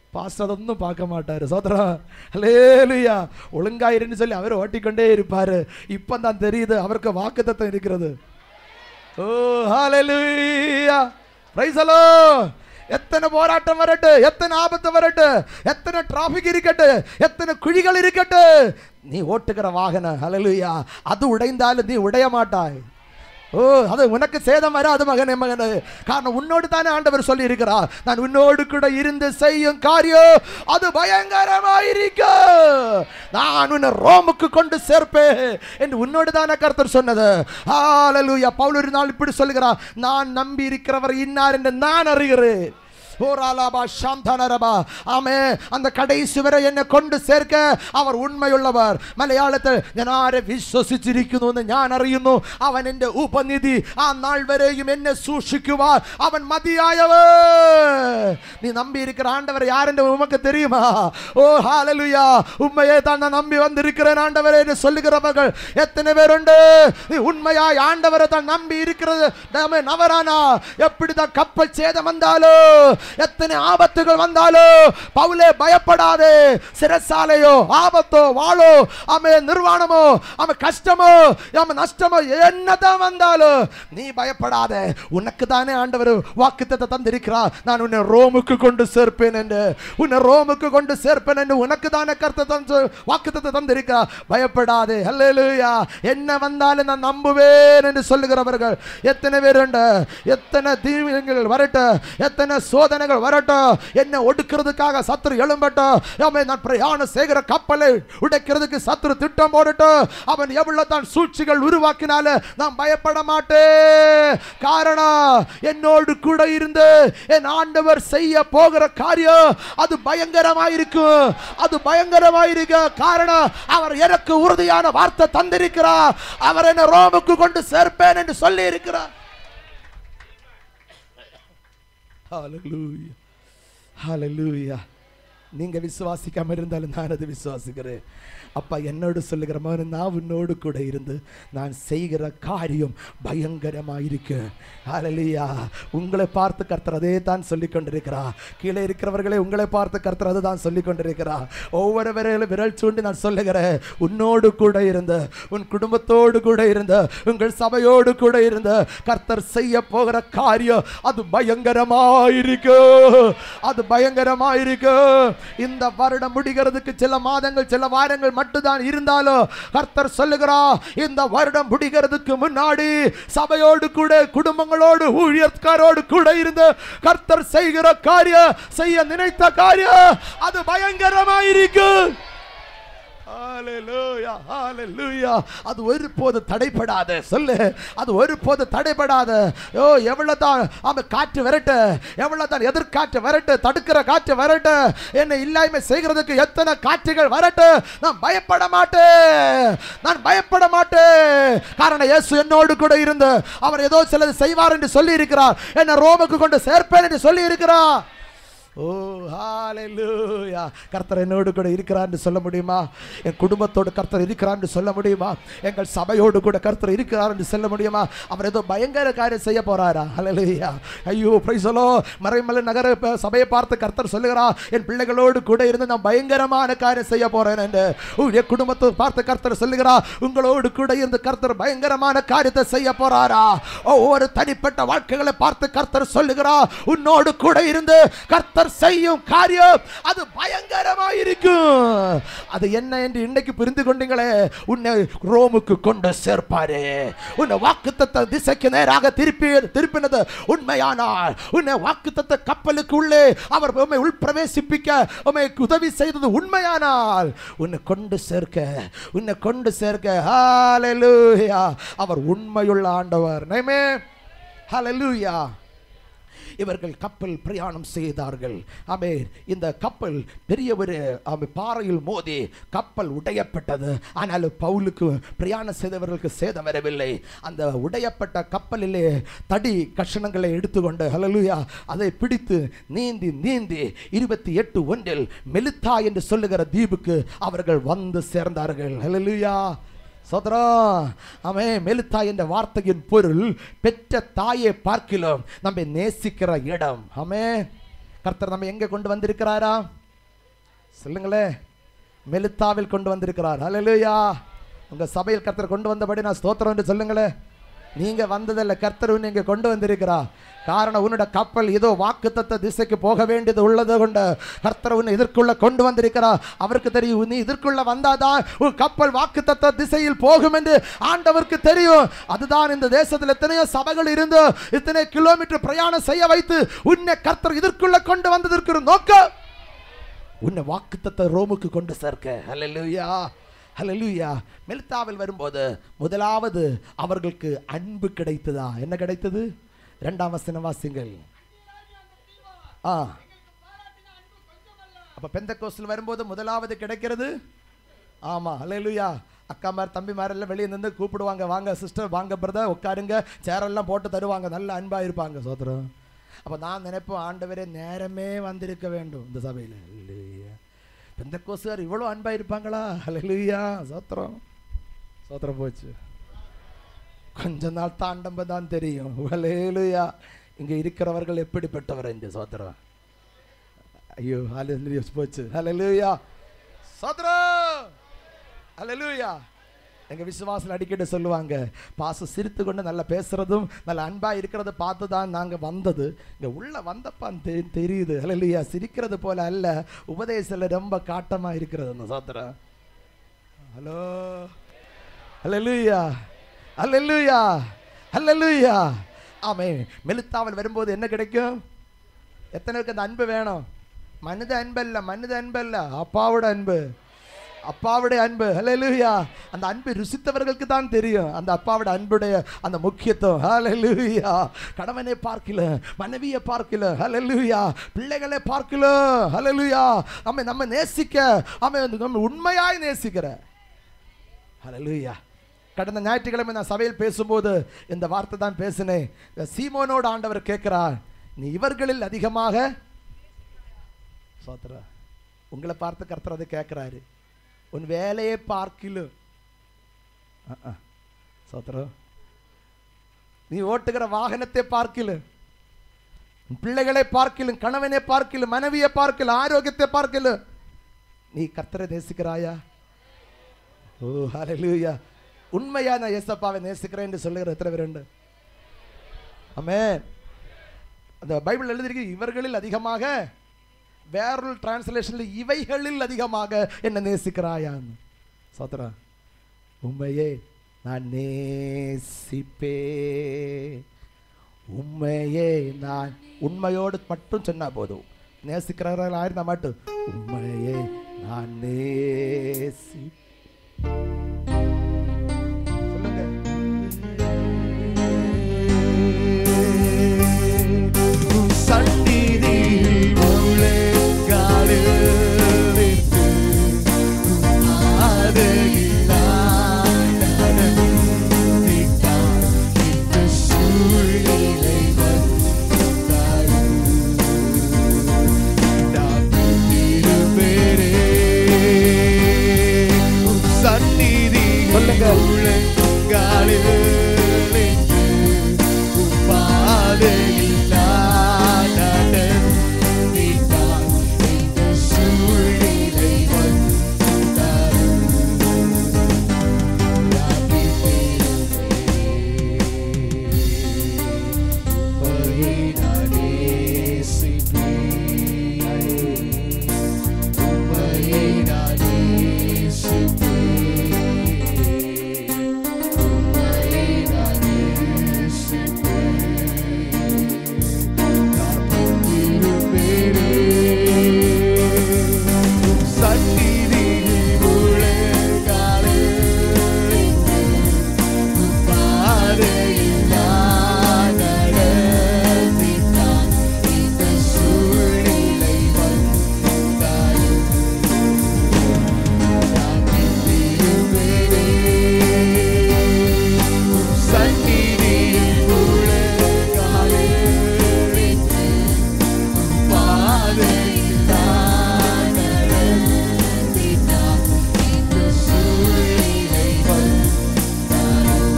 பாஸ்டர் அതൊന്നും பார்க்க மாட்டாரு சோதரம் ஹலேலுயா ஒழுங்காயிருன்னு சொல்லி அவர் ஓட்டிக்கொண்டே இருப்பாரு இப்போ தான் தெரியுது அவருக்கு வாக்குத்தத்தம் இருக்கிறது ஓ ஹalleluya பிரைஸ் ஹலோ எத்தனை போராட்டம் வரட்டு எத்தனை ஆபத்து வரட்டு எத்தனை டிராபிக் இருக்கட்டு எத்தனை குழிகள் இருக்கட்டு நீ ஓட்டுகிற வாகனம் ஹalleluya அது உடைந்தாலும் நீ உடைய மாட்டாய் ஓ அது உனக்கு சேதம் வராது மகனே மகனே காரணம் உன்னோடு தானே ஆண்டவர் சொல்லி இருக்கிறார் நான் உன்னோடு கூட இருந்து செய்யும் காரியம் அது பயங்கரமாயிருக்க நான் உன்னை ரோமுக்கு கொண்டு சேர்ப்பேன் என்று உன்னோடு தானே கர்த்தர் சொன்னது ஹalleluya பவுல் ஒரு நாள் இப்படி சொல்லுகிறார் நான் நம்பி இருக்கிறவர் இன்னார் என்று நான் அறிகிறேன் ஓராலாபா சாந்தானரபா ஆமே அந்த கடைசி வரை എന്നെ കൊണ്ട് சேர்க்க അവർ ഉണ്മയുള്ളവർ മലയാളത്തിൽ ഞാൻ ആരെ വിശ്വസിച്ചിരിക്കുന്നു എന്ന് ഞാൻ അറിയുന്നു അവൻ എൻ്റെ ഉപനിധി ആ നാൾ വരെയും എന്നെ സൂക്ഷിക്കുവാൻ അവൻ മതിയായവർ நீ நம்பி இருக்கிற ஆண்டவர் யாருன்னு உமக்கு தெரியுமா ஓ ஹalleluya உண்மையை தான் நான் நம்பி வந்திருக்கிறேன் ஆண்டவரே என்று சொல்லுகிறவர்கள் எத்தனை பேர் உண்டு நீ உண்மையாய் ஆண்டவரை தான் நம்பி இருக்கிறது நாம நவரானா எப்படிதான் கப்பல் சேதம் வந்தாலும் எத்தனை ஆபத்துகள் வந்தாலும் பவுலே பயப்படாதே சிறைசாலையோ ஆபத்தோ வாழோ ஆமே நிர்வாணமோ ஆமே கஷ்டமோ ஆமே நஷ்டமோ என்னதான் வந்தாலும் நீ பயப்படாதே உனக்கு தானே ஆண்டவர் வாக்குத்தத்தை தந்திருக்கிறார் நான் உன்னை ரோமுக்கு கொண்டு சேர்ப்பேன் என்று உன்னை ரோமுக்கு கொண்டு சேர்ப்பேன் என்று உனக்கு தானே கருத்தை தந்து வாக்குத்தத்தை தந்திருக்கிறார் பயப்படாதே அல்லேலூயா என்ன வந்தாலும் நான் நம்புவேன் என்று சொல்லுகிறவர்கள் எத்தனை பேர் உண்டு எத்தனை தீவிரங்கள் வரட்டும் எத்தனை சோதனைகள் வரட்டும் என்ன ஒடுக்கிறதுக்காக சத்துரு எழும்பட்டும் ஆமே, நான் பிரயாணம் செய்கிற கப்பலை உடைக்கிறதுக்கு சத்துரு திட்டம் போடட்டும் அவன் எவ்வளவு தான் சூழ்ச்சிகள் உருவாக்கினால நான் பயப்பட மாட்டேன் காரணம் என்னோடு கூட இருந்து என் ஆண்டவர் செய்ய போகிற காரியம் அது பயங்கரமாயிருக்கும் அது பயங்கரமாயிருக்க காரணம் அவர் எனக்கு உறுதியான வார்த்தை தந்திருக்கிறார் அவர் என்ன ரோமுக்கு கொண்டு சேர்ப்பேன் என்று சொல்லி இருக்கிறார் ஹalleluya ஹalleluya நீங்க விசுவாசிக்காம இருந்தாலும் நான் அது விசுவாசிக்கிறேன் அப்பா என்னோடு சொல்லுகிற மகன் நான் உன்னோடு கூட இருந்து நான் செய்கிற காரியம் பயங்கரமாயிருக்கு ஹalleluya உங்களை பார்த்து கர்த்தர் அதே தான் சொல்லி கொண்டிருக்கிறார் கீழே இருக்கிறவர்களே உங்களை பார்த்து கர்த்தர் அதை தான் சொல்லி கொண்டிருக்கிறார் ஒவ்வொரு விரலும் விரல் சூண்டி நான் சொல்லுகிறேன் உன்னோடு கூட இருந்த உன் குடும்பத்தோடு கூட இருந்த உங்கள் சபையோடு கூட இருந்த கர்த்தர் செய்ய போகிற காரியம் அது பயங்கரமாயிருக்கு அது பயங்கரமாயிருக்கு இந்த வருடம் முடிகிறதுக்கு சில மாதங்கள் சில வாரங்கள் மட்டும்தான் இருந்தாலும் கர்த்தர் சொல்லுகிறா இந்த வருடம் முடிகிறதுக்கு முன்னாடி சபையோடு கூட குடும்பங்களோடு ஊழியர்காரோடு கூட இருந்து கர்த்தர் செய்கிற காரியம் செய்ய நினைத்த காரியம் அது பயங்கரமாயிருக்கு ஹalleluya ஹalleluya அது ஒருபோது தடைபடாத சொல்லு அது ஒருபோது தடைபடாத ஓ எவ்வளவு தான் ஆமா காற்று வரட்டு எவ்வளவு தான் எதிர்காற்று வரட்டு தடுக்கிற காற்று வரட்டு என்ன இல்லாமை செய்கிறதுக்கு எத்தனை காற்றுகள் வரட்டு நான் பயப்பட மாட்டேன் நான் பயப்பட மாட்டேன் காரணம் இயேசு என்னோடு கூட இருந்து அவர் ஏதோ சிலது செய்வார் என்று சொல்லி இருக்கிறார் என்ன ரோமுக்கு கொண்டு சேர்ப்பேன் என்று சொல்லி இருக்கிறார் ஓ ஹalleluya கர்த்தர் என்னோடு கூட இருக்கிறார்னு சொல்ல முடியுமா என் குடும்பத்தோடு கர்த்தர் இருக்கிறார்னு சொல்ல முடியுமா எங்கள் சபையோடு கூட கர்த்தர் இருக்கிறார்னு சொல்ல முடியுமா அவர் ஏதோ பயங்கர காரியம் செய்ய போறாரா ஹalleluya ஐயோ பிரைசலோ மறைமலை நகர ப- சபையை பார்த்து கர்த்தர் சொல்லுகிறா என் பிள்ளைகளோடு கூட இருந்து நான் பயங்கரமான காரியம் செய்ய போறேன் என்று உங்களுடைய குடும்பத்தை பார்த்து கர்த்தர் சொல்லுகிறா உங்களோடு கூட இருந்து கர்த்தர் பயங்கரமான காரியத்தை செய்ய போறாரா ஒவ்வொரு தனிப்பட்ட வாழ்க்கைகளை பார்த்து கர்த்தர் சொல்லுகிறா உன்னோடு கூட இருந்து கர்த்தர் செய்யும் காரியம் அது பயங்கரமாயிருக்கும் அது என்ன என்று இன்னைக்கு புரிந்து கொண்டீங்களே உன்னை ரோமுக்கு கொண்டு சேர்ப்பாரு உன்னை வாக்குத்தத்த திசைக்கு நேராக திருப்பி திருப்பினது உண்மையானால் உன்னை வாக்குத்தத்த கப்பலுக்கு உள்ளே அவர் உண்மை உள் பிரவேசிப்பிக்க உண்மை உதவி செய்தது உண்மையானால் உன்னை கொண்டு சேர்க்க உன்னை கொண்டு சேர்க்க ஹalleluya அவர் உண்மையுள்ள ஆண்டவர் நைமே ஹalleluya இவர்கள் கப்பல் பிரயாணம் செய்தார்கள் ஆமே இந்த கப்பல் பெரிய ஒரு ஆமே, பாறையில் மோதி கப்பல் உடையப்பட்டது ஆனால் பவுலுக்கு பிரயாணம் செய்தவர்களுக்கு சேதம் வரவில்லை அந்த உடையப்பட்ட கப்பலிலே தடி கஷணங்களை எடுத்துக்கொண்டு ஹalleluya அதை பிடித்து நீந்தி நீந்தி இருபத்தி எட்டு ஒன்றில் மெலித்தா என்று சொல்லுகிற தீவுக்கு அவர்கள் வந்து சேர்ந்தார்கள் ஹalleluya சோதரம் ஆமே மெலுத்தா என்ற வார்த்தையின் பொருள் பெற்ற தாயை பார்க்கிலும் நம்மை நேசிக்கிற இடம் ஆமே கர்த்தர் நம்ம எங்க கொண்டு வந்திருக்கிறாரா சொல்லுங்களே மெலித்தாவில் கொண்டு வந்திருக்கிறார் ஹalleluya உங்க சபையில் கர்த்தர் கொண்டு வந்தபடி நான் ஸ்தோத்திரம் என்று சொல்லுங்களே நீங்க வந்ததில்ல கர்த்தர் உன்னை இங்க கொண்டு வந்திருக்கிறா காரணம் உன்னோட கப்பல் ஏதோ வாக்குத்தத்த திசைக்கு போக வேண்டியது உள்ளது கொண்ட கர்த்தர் உன்னை இதற்குள்ள கொண்டு வந்திருக்கிறா அவருக்கு தெரியும் நீ இதற்குள்ள வந்தாதான் உன் கப்பல் வாக்குத்தத்த திசையில் போகும் என்று ஆண்டவருக்கு தெரியும் அதுதான் இந்த தேசத்தில் எத்தனையோ சபைகள் இருந்து இத்தனை கிலோமீட்டர் பிரயாணம் செய்ய வைத்து உன்னை கர்த்தர் இதற்குள்ள கொண்டு வந்ததற்கு ஒரு நோக்கம் உன்னை வாக்குத்தத்த ரோமுக்கு கொண்டு சேர்க்க ஹalleluya ஹalleluya மெல்தாவில் வரும்போது முதலாவது அவர்களுக்கு அன்பு கிடைத்ததா என்ன கிடைத்தது இரண்டாம் வசன வாசிங்கள் ஆ அப்ப பெந்தகோஸ்தில் வரும்போது முதலாவது கிடைக்கிறது ஆமா ஹalleluya அக்காமார் தம்பிமார் எல்லாம் வெளியே நின்று கூப்பிடுவாங்க வாங்க சிஸ்டர் வாங்க பிரதர் உட்காருங்க சேரெல்லாம் போட்டு தருவாங்க நல்ல அன்பா இருப்பாங்க சோதரம் அப்ப நான் நினைப்போம் ஆண்டவரே நேரமே வந்திருக்க வேண்டும் இந்த சபையில ஹalleluya பெந்தகோஸ்தர் இவ்வளவு அன்பா இருப்பாங்களா ஹalleluya சோத்திரம் சோத்திரம் போச்சு கொஞ்ச நாள் தாண்டம்ப தான் தெரியும் ஹalleluya இங்க இருக்கிறவர்கள் எப்படிப்பட்டவர் இந்த சோத்திரம் ஐயோ ஹalleluya போச்சு ஹalleluya சோத்திரம் ஹalleluya எங்க விசுவாசம் அடிக்கடி சொல்லுவாங்க பாச சிரித்து கொண்டு நல்லா பேசுறதும் நல்ல அன்பா இருக்கிறத பார்த்து தான் நாங்க வந்தது இங்க உள்ள வந்தப்பான் தெ தெரியுது ஹalleluya சிரிக்கிறது போல அல்ல உபதேசத்துல ரொம்ப காட்டமா இருக்கிறது அந்த சோத்திரம் ஹலோ ஹalleluya ஹalleluya ஹalleluya ஆமென் மெலித்தாவல் வரும்போது என்ன கிடைக்கும் எத்தனை பேருக்கு அந்த அன்பு வேணும் மனித அன்பு அல்ல மனித அன்பு அல்ல அப்பாவோட அன்பு அப்பாவுடைய அன்பு ஹalleluya அந்த அன்பை ருசித்தவர்களுக்கு தான் தெரியும் அந்த அப்பாவோட அன்புடைய அந்த முக்கியத்துவம் ஹalleluya கணவனை பார்க்கல மனைவியை பார்க்கல ஹalleluya பிள்ளைகளை பார்க்கல ஹalleluya நம்ம நம்ம நேசிக்க அவன் நம்ம உண்மையாய் நேசிக்கிற ஹalleluya கடந்த ஞாயிற்றுக்கிழமை நான் சபையில் பேசும்போது இந்த வார்த்தை தான் பேசினேன் சீமோனோட ஆண்டவர் கேட்கிறார் நீ இவர்களில் அதிகமாக சோத்ரா உங்களை பார்த்து கர்த்தர் அதை கேட்குறாரு உன் வேலையை பார்க்கிலும் சோத்ரம் நீ ஓட்டுகிற வாகனத்தை பார்க்கிலும் உன் பிள்ளைகளை பார்க்கிலும் கணவனை பார்க்கிலும் மனைவியை பார்க்கிலும் ஆரோக்கியத்தை பார்க்கிலும் நீ கர்த்தரை நேசிக்கிறாயா ஓ ஹalleluya உண்மையா நான் ஏசப்பாவை நேசிக்கிறேன் என்று சொல்லுகிற எத்தனை பேர் உண்டு ஆமென் அந்த பைபிள் எழுதியிருக்கு இவர்களில் அதிகமாக வேறொரு டிரான்ஸ்லேஷனில் இவைகளில் அதிகமாக என்ன நேசிக்கிறாயான்னு சோத்ரா உண்மையே நான் நேசிப்பே உண்மையே நான் உண்மையோடு மட்டும் சொன்னா போதும் நேசிக்கிறவர்கள் ஆயிருந்தா மட்டும் உண்மையே நான் நேசி சொல்லுங்க உன் சந்நிதியில் முழங்காலில் வைத்து, உன் பாதையில் நான் நடந்திட்டால் இந்த சூழ்நிலை வந்தாலும் நான் திரும்புகிறேன். உன் சந்நிதியில் சொல்லுங்க. முழங்காலில் வைத்து, உன் பாதையில் நான் நடந்திட்டால் இந்த சூழ்நிலை வந்தாலும் நான் உம்மை நான் நேசிப்பேன். உம்மை நான் நேசிப்பேன். உம்மை நான் நேசிப்பேன். நான் திரும்புகிறேன். உம் சந்நிதியில் முழங்காலில் உம் பாதையில் நான் நடந்திட்டால் இந்த சூழ்நிலை வந்தாலும் நான் திரும்புகிறேன். உம் சந்நிதியில் முழங்காலில் வைத்து, உம் பாதையில் நான் நடந்திட்டால் இந்த சூழ்நிலை வந்தாலும்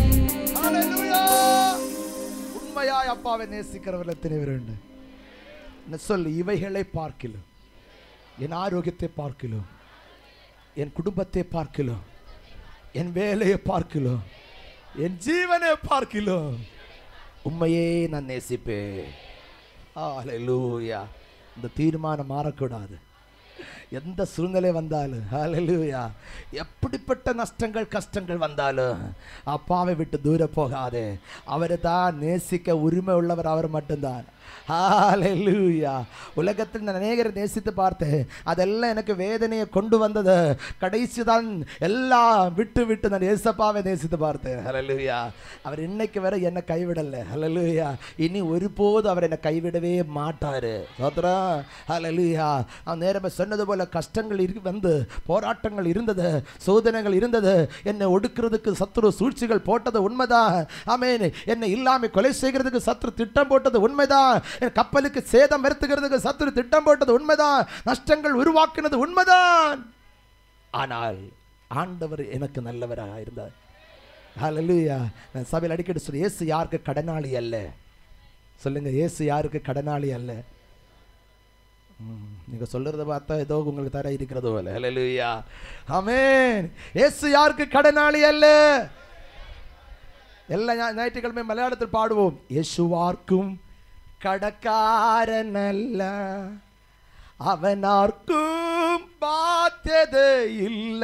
ஹalleluya உண்மையாய் அப்பாவை நேசிக்கிறவர்கள் எத்தனை பேர் உண்டு என்ன சொல்லு இவைகளை பார்க்கிலும் என் ஆரோக்கியத்தை பார்க்கிலும் என் குடும்பத்தை பார்க்கிலும் என் வேலையை பார்க்கிலும் என் ஜீவனை பார்க்கிலும் உண்மையே நான் நேசிப்பேன் ஹalleluya இந்த தீர்மானம் மாறக்கூடாது எந்த சூழ்நிலை வந்தாலும் ஹalleluya எப்படிப்பட்ட நஷ்டங்கள் கஷ்டங்கள் வந்தாலும் அப்பாவை விட்டு தூர போகாதே அவரை தான் நேசிக்க உரிமை உள்ளவர் அவர் மட்டும்தான் ஹalleluya உலகத்தில் நான் அநேகரை நேசித்து பார்த்தேன் அதெல்லாம் எனக்கு வேதனையை கொண்டு வந்தது கடைசி தான் எல்லாம் விட்டு விட்டு நான் ஏசப்பாவை நேசித்து பார்த்தேன் ஹalleluya அவர் இன்னைக்கு வரை என்னை கைவிடல ஹalleluya இனி ஒருபோது அவர் என்னை கைவிடவே மாட்டாரு சோத்ரா ஹalleluya அவன் நேரமே சொன்னது போல கஷ்டங்கள் இரு வந்து போராட்டங்கள் இருந்தது சோதனைகள் இருந்தது என்னை ஒடுக்கிறதுக்கு சத்துரு சூழ்ச்சிகள் போட்டது உண்மைதான் ஆமென் என்னை இல்லாம கொலை செய்கிறதுக்கு சத்துரு திட்டம் போட்டது உண்மைதான் என் கப்பலுக்கு சேதம் வருத்துகிறதுக்கு சத்துரு திட்டம் போட்டது உண்மைதான் நஷ்டங்கள் உருவாக்குனது உண்மைதான் ஆனால் ஆண்டவர் எனக்கு நல்லவராக இருந்தார் ஹalleluya நான் சபையில் அடிக்கடி சொல்லி இயேசு யாருக்கு கடனாளி அல்ல சொல்லுங்க இயேசு யாருக்கு கடனாளி அல்ல ம், நீங்க சொல்றத பார்த்தா ஏதோ உங்களுக்கு தர இருக்கிறது போல ஹalleluya ஆமென் இயேசு யாருக்கு கடனாளி அல்ல எல்லா ஞா- ஞாயிற்றுக்கிழமை மலையாளத்தில் பாடுவோம் இயேசுவார்க்கும் கடக்காரன் அல்ல അവനാർക്കും ബാധ്യതയില്ല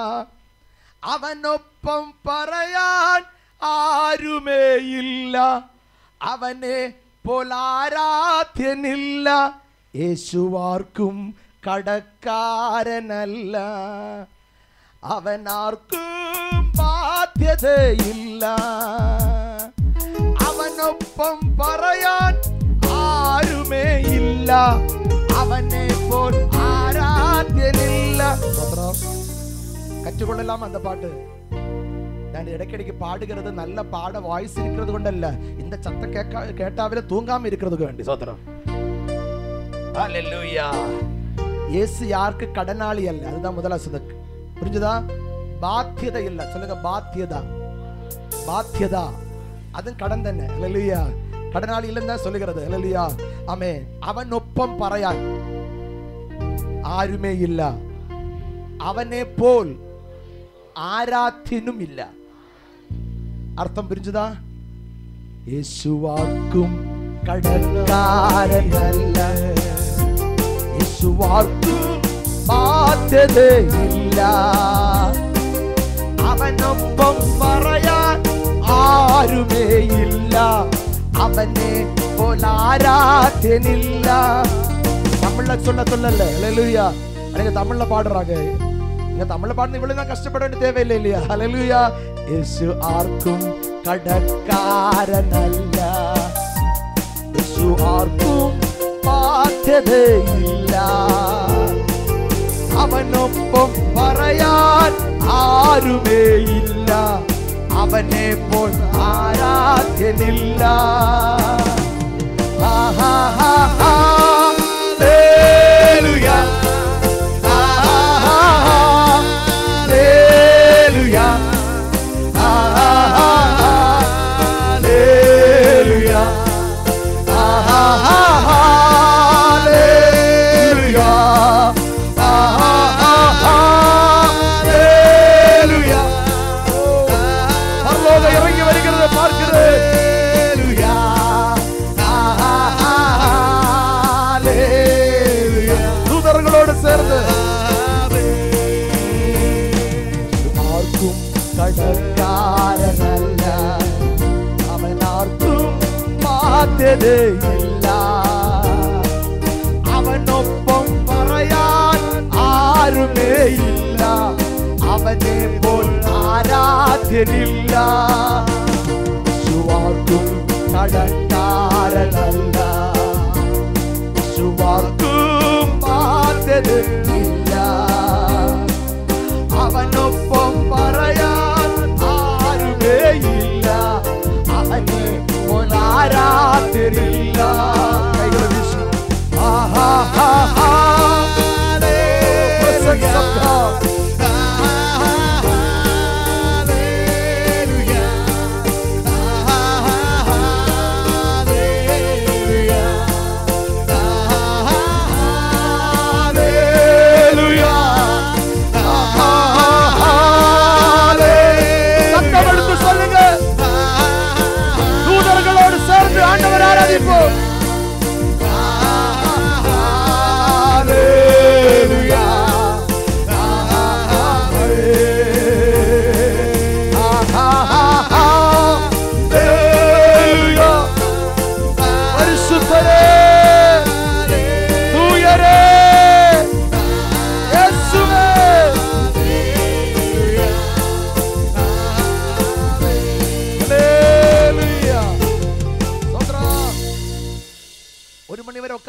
അവനൊപ്പം പറയാൻ ആരുമേയില്ല അവനെ പോലാരാധ്യനില്ല യേശുവാർക്കും കടക്കാരനല്ല അവനാർക്കും ബാധ്യതയില്ല അവനൊപ്പം പറയാൻ ആരുമേ ഇല്ല അവനെ പോൽ ആരാധ്യനില്ല கற்றுக்கொள்ளலாம் அந்த பாட்டு நான் இடைக்கிடைக்கு பாடுகிறது நல்ல பாட வாய்ஸ் இருக்கிறது கொண்டல்ல இந்த சத்தம் கேட்க கேட்டாவில தூங்காம இருக்கிறதுக்கு வேண்டி சோத்திரம் ஹalleluya இயேசு யாருக்கு கடனாளி அல்ல அதுதான் முதல்ல சுதக் புரிஞ்சுதா பாத்தியதை இல்ல சொல்லுங்க பாத்தியதா பாத்தியதா அதுவும் கடன் തന്നെ ஹalleluya கடனாளி இல்லைன்னு தான் சொல்லுகிறது ஹalleluya ஆமே അവൻ ഒപ്പം പറയാൻ ആരുമേ ഇല്ല അവനെ പോൽ ആരാധ്യനും ഇല്ല അർത്ഥം പിരിച്ചതാ യേശുവാർക്കും കടക്കാരനല്ല യേശുവാർക്കും ബാധ്യതയില്ല അവനൊപ്പം പറയാൻ ആരുമേയില്ല അവനെ പോലാരാധ്യനില്ല தமிழ்ல சொல்ல சொல்லல ஹalleluya நீங்க தமிழ்ல பாடுறாங்க நீங்க தமிழ்ல பாடுறது இவ்வளவு தான் கஷ்டப்பட வேண்டிய தேவையில்லை இல்லையா ஹalleluya இயேசு ஆர்க்கும் கடற்காரனல்ல இயேசு ஆர்க்கும் ബാധ്യതയില്ല അവനൊപ്പം പറയാൻ ആരുമേയില്ല അവനെ പോൽ ആരാധ്യനില്ല Hallelujah. Hallelujah. Hallelujah. Hallelujah. பரலோகம் இறங்கி வருகிறது பார்க்கிறேன் தூதர்களோடு சேர்ந்து ஆர்க்கும் கடற்காரனல்ல அவன் ஆர்க்கும் பார்த்தது இல்ல അവനൊപ്പം പറയാൻ ആരുമേ ഇല്ല അവനെ പോൽ ആരാധ്യനില്ല യേശുവാർക്കും കടക്കാരനല്ല യേശുവാർക്കും ബാധ്യതയില്ല അവനൊപ്പം പറയാൻ ആരുമേ ഇല്ല അവനെ പോൽ ആരാധ്യനില്ല കൈകളെ വീശു ആഹാ ഹാ ഹാ Presence of God.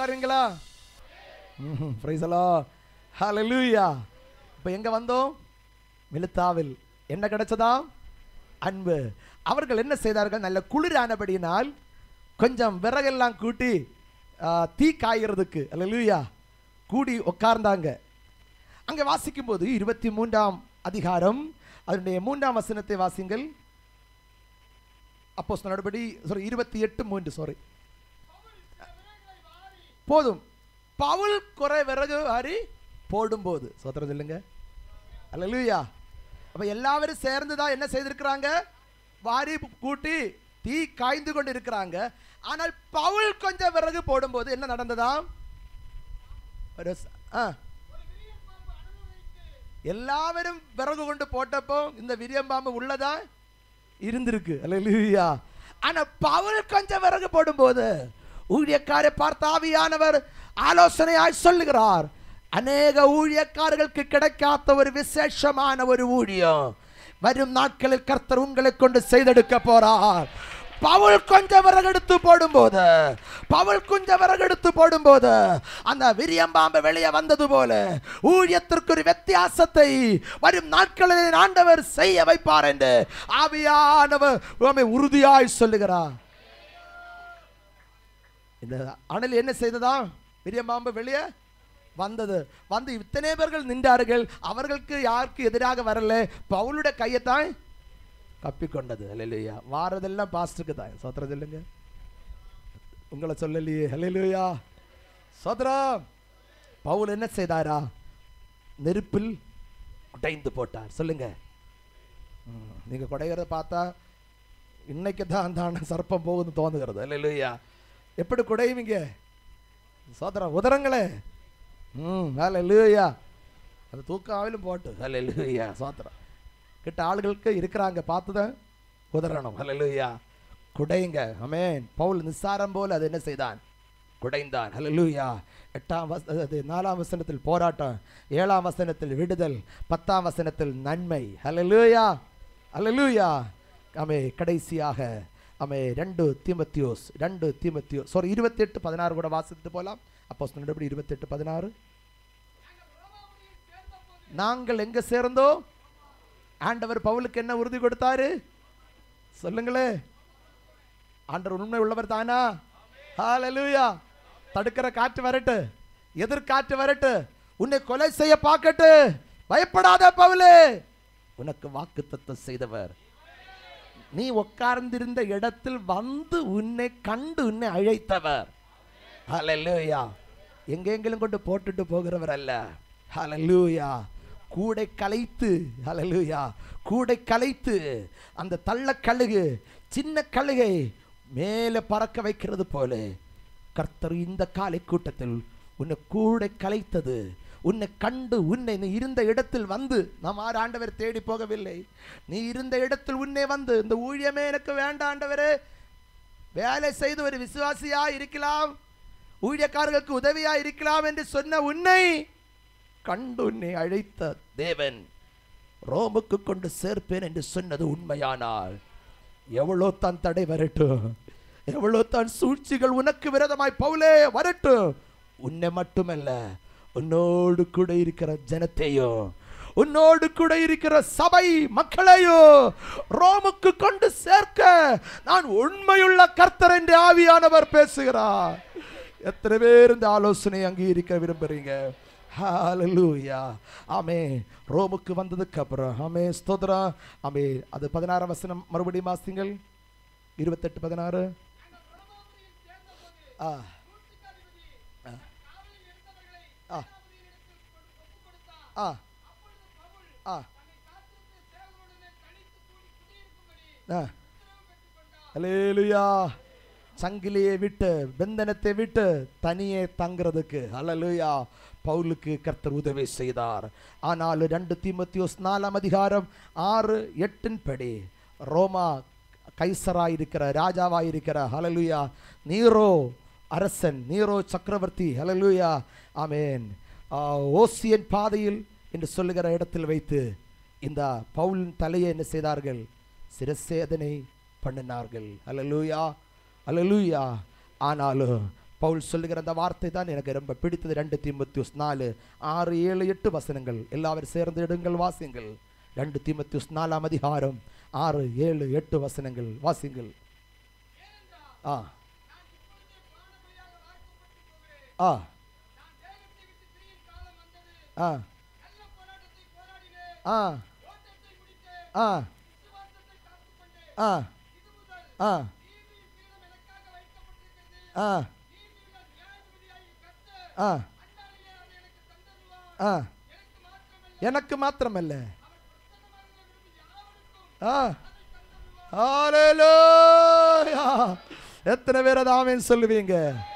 உட்காருவீங்களா பிரைசலோ ஹalleluya இப்போ எங்க வந்தோம் மிலுத்தாவில் என்ன கிடைச்சதா அன்பு அவர்கள் என்ன செய்தார்கள் நல்ல குளிரானபடியினால் கொஞ்சம் விறகெல்லாம் கூட்டி ஆ, தீ காய்கிறதுக்கு அல்லேலூயா கூடி உட்கார்ந்தாங்க அங்கே வாசிக்கும்போது இருபத்தி மூன்றாம் அதிகாரம் அதனுடைய மூன்றாம் வசனத்தை வாசிங்கள் அப்போ நடபடி சாரி இருபத்தி எட்டு மூன்று சாரி போதும் பவுல் குறை விறகு வாரி போடும்போது சோத்திரம் சொல்லுங்க அல்லேலூயா அப்ப எல்லாரும் சேர்ந்து தான் என்ன செய்திருக்கிறாங்க வாரி கூட்டி தீ காய்ந்து கொண்டு இருக்கிறாங்க ஆனால் பவுல் கொஞ்சம் விறகு போடும்போது என்ன நடந்ததாம் ஒரு ச- ஆ எல்லாவரும் விறகு கொண்டு போட்டப்போ இந்த விரியம்பாம்பு உள்ளதா இருந்திருக்கு அல்லேலூயா ஆனா பவுல் கொஞ்சம் விறகு போடும்போது ஊழியக்காரை பார்த்த ஆவியானவர் ஆலோசனையாய் சொல்லுகிறார் அநேக ஊழியக்காரர்களுக்கு கிடைக்காத ஒரு விசேஷமான ஒரு ஊழியம் வரும் நாட்களில் கர்த்தர் உங்களை கொண்டு செய்தெடுக்க போறார் பவுல் கொஞ்சம் விறகெடுத்து போடும்போது பவுல் கொஞ்சம் விறகெடுத்து போடும்போது அந்த விரியம்பாம்பு வெளியே வந்தது போல ஊழியத்திற்கு ஒரு வித்தியாசத்தை வரும் நாட்களில் ஆண்டவர் செய்ய வைப்பார் என்று ஆவியானவர் உம்மை உறுதியாய் சொல்லுகிறார் இந்த அனல் என்ன செய்ததா விரியம்பாம்பு வெளியே வந்தது வந்து இத்தனை பேர்கள் நின்றார்கள் அவர்களுக்கு யாருக்கு எதிராக வரல பவுலுடைய கையைத்தான் கப்பிக்கொண்டது ஹalleluya வாரதெல்லாம் பாஸ்டருக்கு தான் சோத்திரம் சொல்லுங்க உங்களை சொல்லலையே ஹalleluya சோத்திரம் பவுல் என்ன செய்தாரா நெருப்பில் குடைந்து போட்டார் சொல்லுங்க ம், நீங்க குடைகிறத பார்த்தா இன்னைக்கு தான் அந்த சர்ப்பம் போகுதுன்னு தோணுகிறது ஹalleluya எப்படி குடையுவீங்க சோதரம் உதரங்களே ம் ஹalleluya அது தூக்காவிலும் போட்டு ஹalleluya சோத்திரம் கிட்ட ஆளுகளுக்கு இருக்கிறாங்க பார்த்துதான் உதறணும் ஹalleluya குடைங்க ஆமென் பவுல் நிஸ்சாரம் போல அது என்ன செய்தான் குடைந்தான் ஹalleluya எட்டாம் வச அது நாலாம் வசனத்தில் போராட்டம் ஏழாம் வசனத்தில் விடுதல் பத்தாம் வசனத்தில் நன்மை ஹalleluya ஹalleluya ஆமே கடைசியாக ஆமே ரெண்டு தீமத்தியோஸ் ரெண்டு தீமத்தியோ சாரி இருபத்தெட்டு பதினாறு கூட வாசித்து போலாம் அப்போ சொன்னபடி இருபத்தெட்டு பதினாறு நாங்கள் எங்க சேர்ந்தோம் ஆண்டவர் பவுலுக்கு என்ன உறுதி கொடுத்தாரு சொல்லுங்களே ஆண்டவர் உண்மை உள்ளவர் தானா ஹalleluya தடுக்கிற காற்று வரட்டு எதிர்காற்று வரட்டு உன்னை கொலை செய்ய பார்க்கட்டு பயப்படாத பவுலே உனக்கு வாக்குத்தத்தம் செய்தவர் நீ உட்கார்ந்திருந்த இடத்தில் வந்து உன்னை கண்டு உன்னை அழைத்தவர் ஹalleluya எங்கெங்கிலும் கொண்டு போட்டுட்டு போகிறவர் அல்ல ஹalleluya கூடை கலைத்து ஹalleluya கூடை கலைத்து அந்த தள்ள கழுகு சின்ன கழுகை மேலே பறக்க வைக்கிறது போல கர்த்தர் இந்த காலை கூட்டத்தில் உன்னை கூடை கலைத்தது உன்னை கண்டு உன்னை நீ இருந்த இடத்தில் வந்து நாம் ஆறு ஆண்டவர் தேடி போகவில்லை நீ இருந்த இடத்தில் உன்னை வந்து இந்த ஊழியமே எனக்கு வேண்டாம் ஆண்டவரே வேலை செய்து ஒரு விசுவாசியா இருக்கலாம் ஊழியக்காரர்களுக்கு உதவியா இருக்கலாம் என்று சொன்ன உன்னை கண்டு உன்னை அழைத்த தேவன் ரோமுக்கு கொண்டு சேர்ப்பேன் என்று சொன்னது உண்மையானால் எவ்வளோ தான் தடை வரட்டும் எவ்வளோ தான் சூழ்ச்சிகள் உனக்கு விரோதமாய் பவுலே வரட்டும் உன்னை மட்டுமல்ல உன்னோடு கூட இருக்கிற ஜனத்தையும் உன்னோடு கூட இருக்கிற சபை மக்களையும் ரோமுக்கு கொண்டு சேர்க்க நான் உண்மையுள்ள கர்த்தர் என்று ஆவியானவர் பேசுகிறார் எத்தனை பேர் இந்த ஆலோசனை அங்கீகரிக்க விரும்புறீங்க ஹalleluya ஆமே ரோமுக்கு வந்ததுக்கு அப்புறம் ஆமே ஸ்தோத்திரம் ஆமே அது பதினாறாம் வசனம் மறுபடியும் வாசிங்கள் இருபத்தெட்டு பதினாறு ஆ ஆ. ஆ ஆ ஆ ஆ அல்லேலூயா சங்கிலியை விட்டு பெந்தனத்தை விட்டு தனியே தங்குறதுக்கு அல்லேலூயா பவுலுக்கு கர்த்தர் உதவி செய்தார் ஆனால் ரெண்டு தீமத்தியோஸ் நாலாம் அதிகாரம் ஆறு எட்டின் படி ரோமா கைசராயிருக்கிற ராஜாவாயிருக்கிற ஹalleluya நீரோ அரசன் நீரோ சக்கரவர்த்தி ஹalleluya ஆமென் ஆ, ஓசியன் பாதையில் என்று சொல்லுகிற இடத்தில் வைத்து இந்த பவுலின் தலையை என்ன செய்தார்கள் சிரசேதனை பண்ணினார்கள் அல்லேலூயா அல்லேலூயா ஆனாலும் பவுல் சொல்லுகிற அந்த வார்த்தை தான் எனக்கு ரொம்ப பிடித்தது ரெண்டு தீமத்தியூஸ் நாலு ஆறு ஏழு எட்டு வசனங்கள் எல்லாரும் சேர்ந்து எடுங்கள் வாசியுங்கள் ரெண்டு தீமத்தியூஸ் நாலாம் அதிகாரம் ஆறு ஏழு எட்டு வசனங்கள் வாசியுங்கள் ஆ ஆ ஆ ஆ ஆ ஆ ஆ ஆ ஆ ஆ எனக்கு மாத்திரமல்ல ஆ ஹalleluya எத்தனை பேர் அதை ஆமென் சொல்லுவீங்க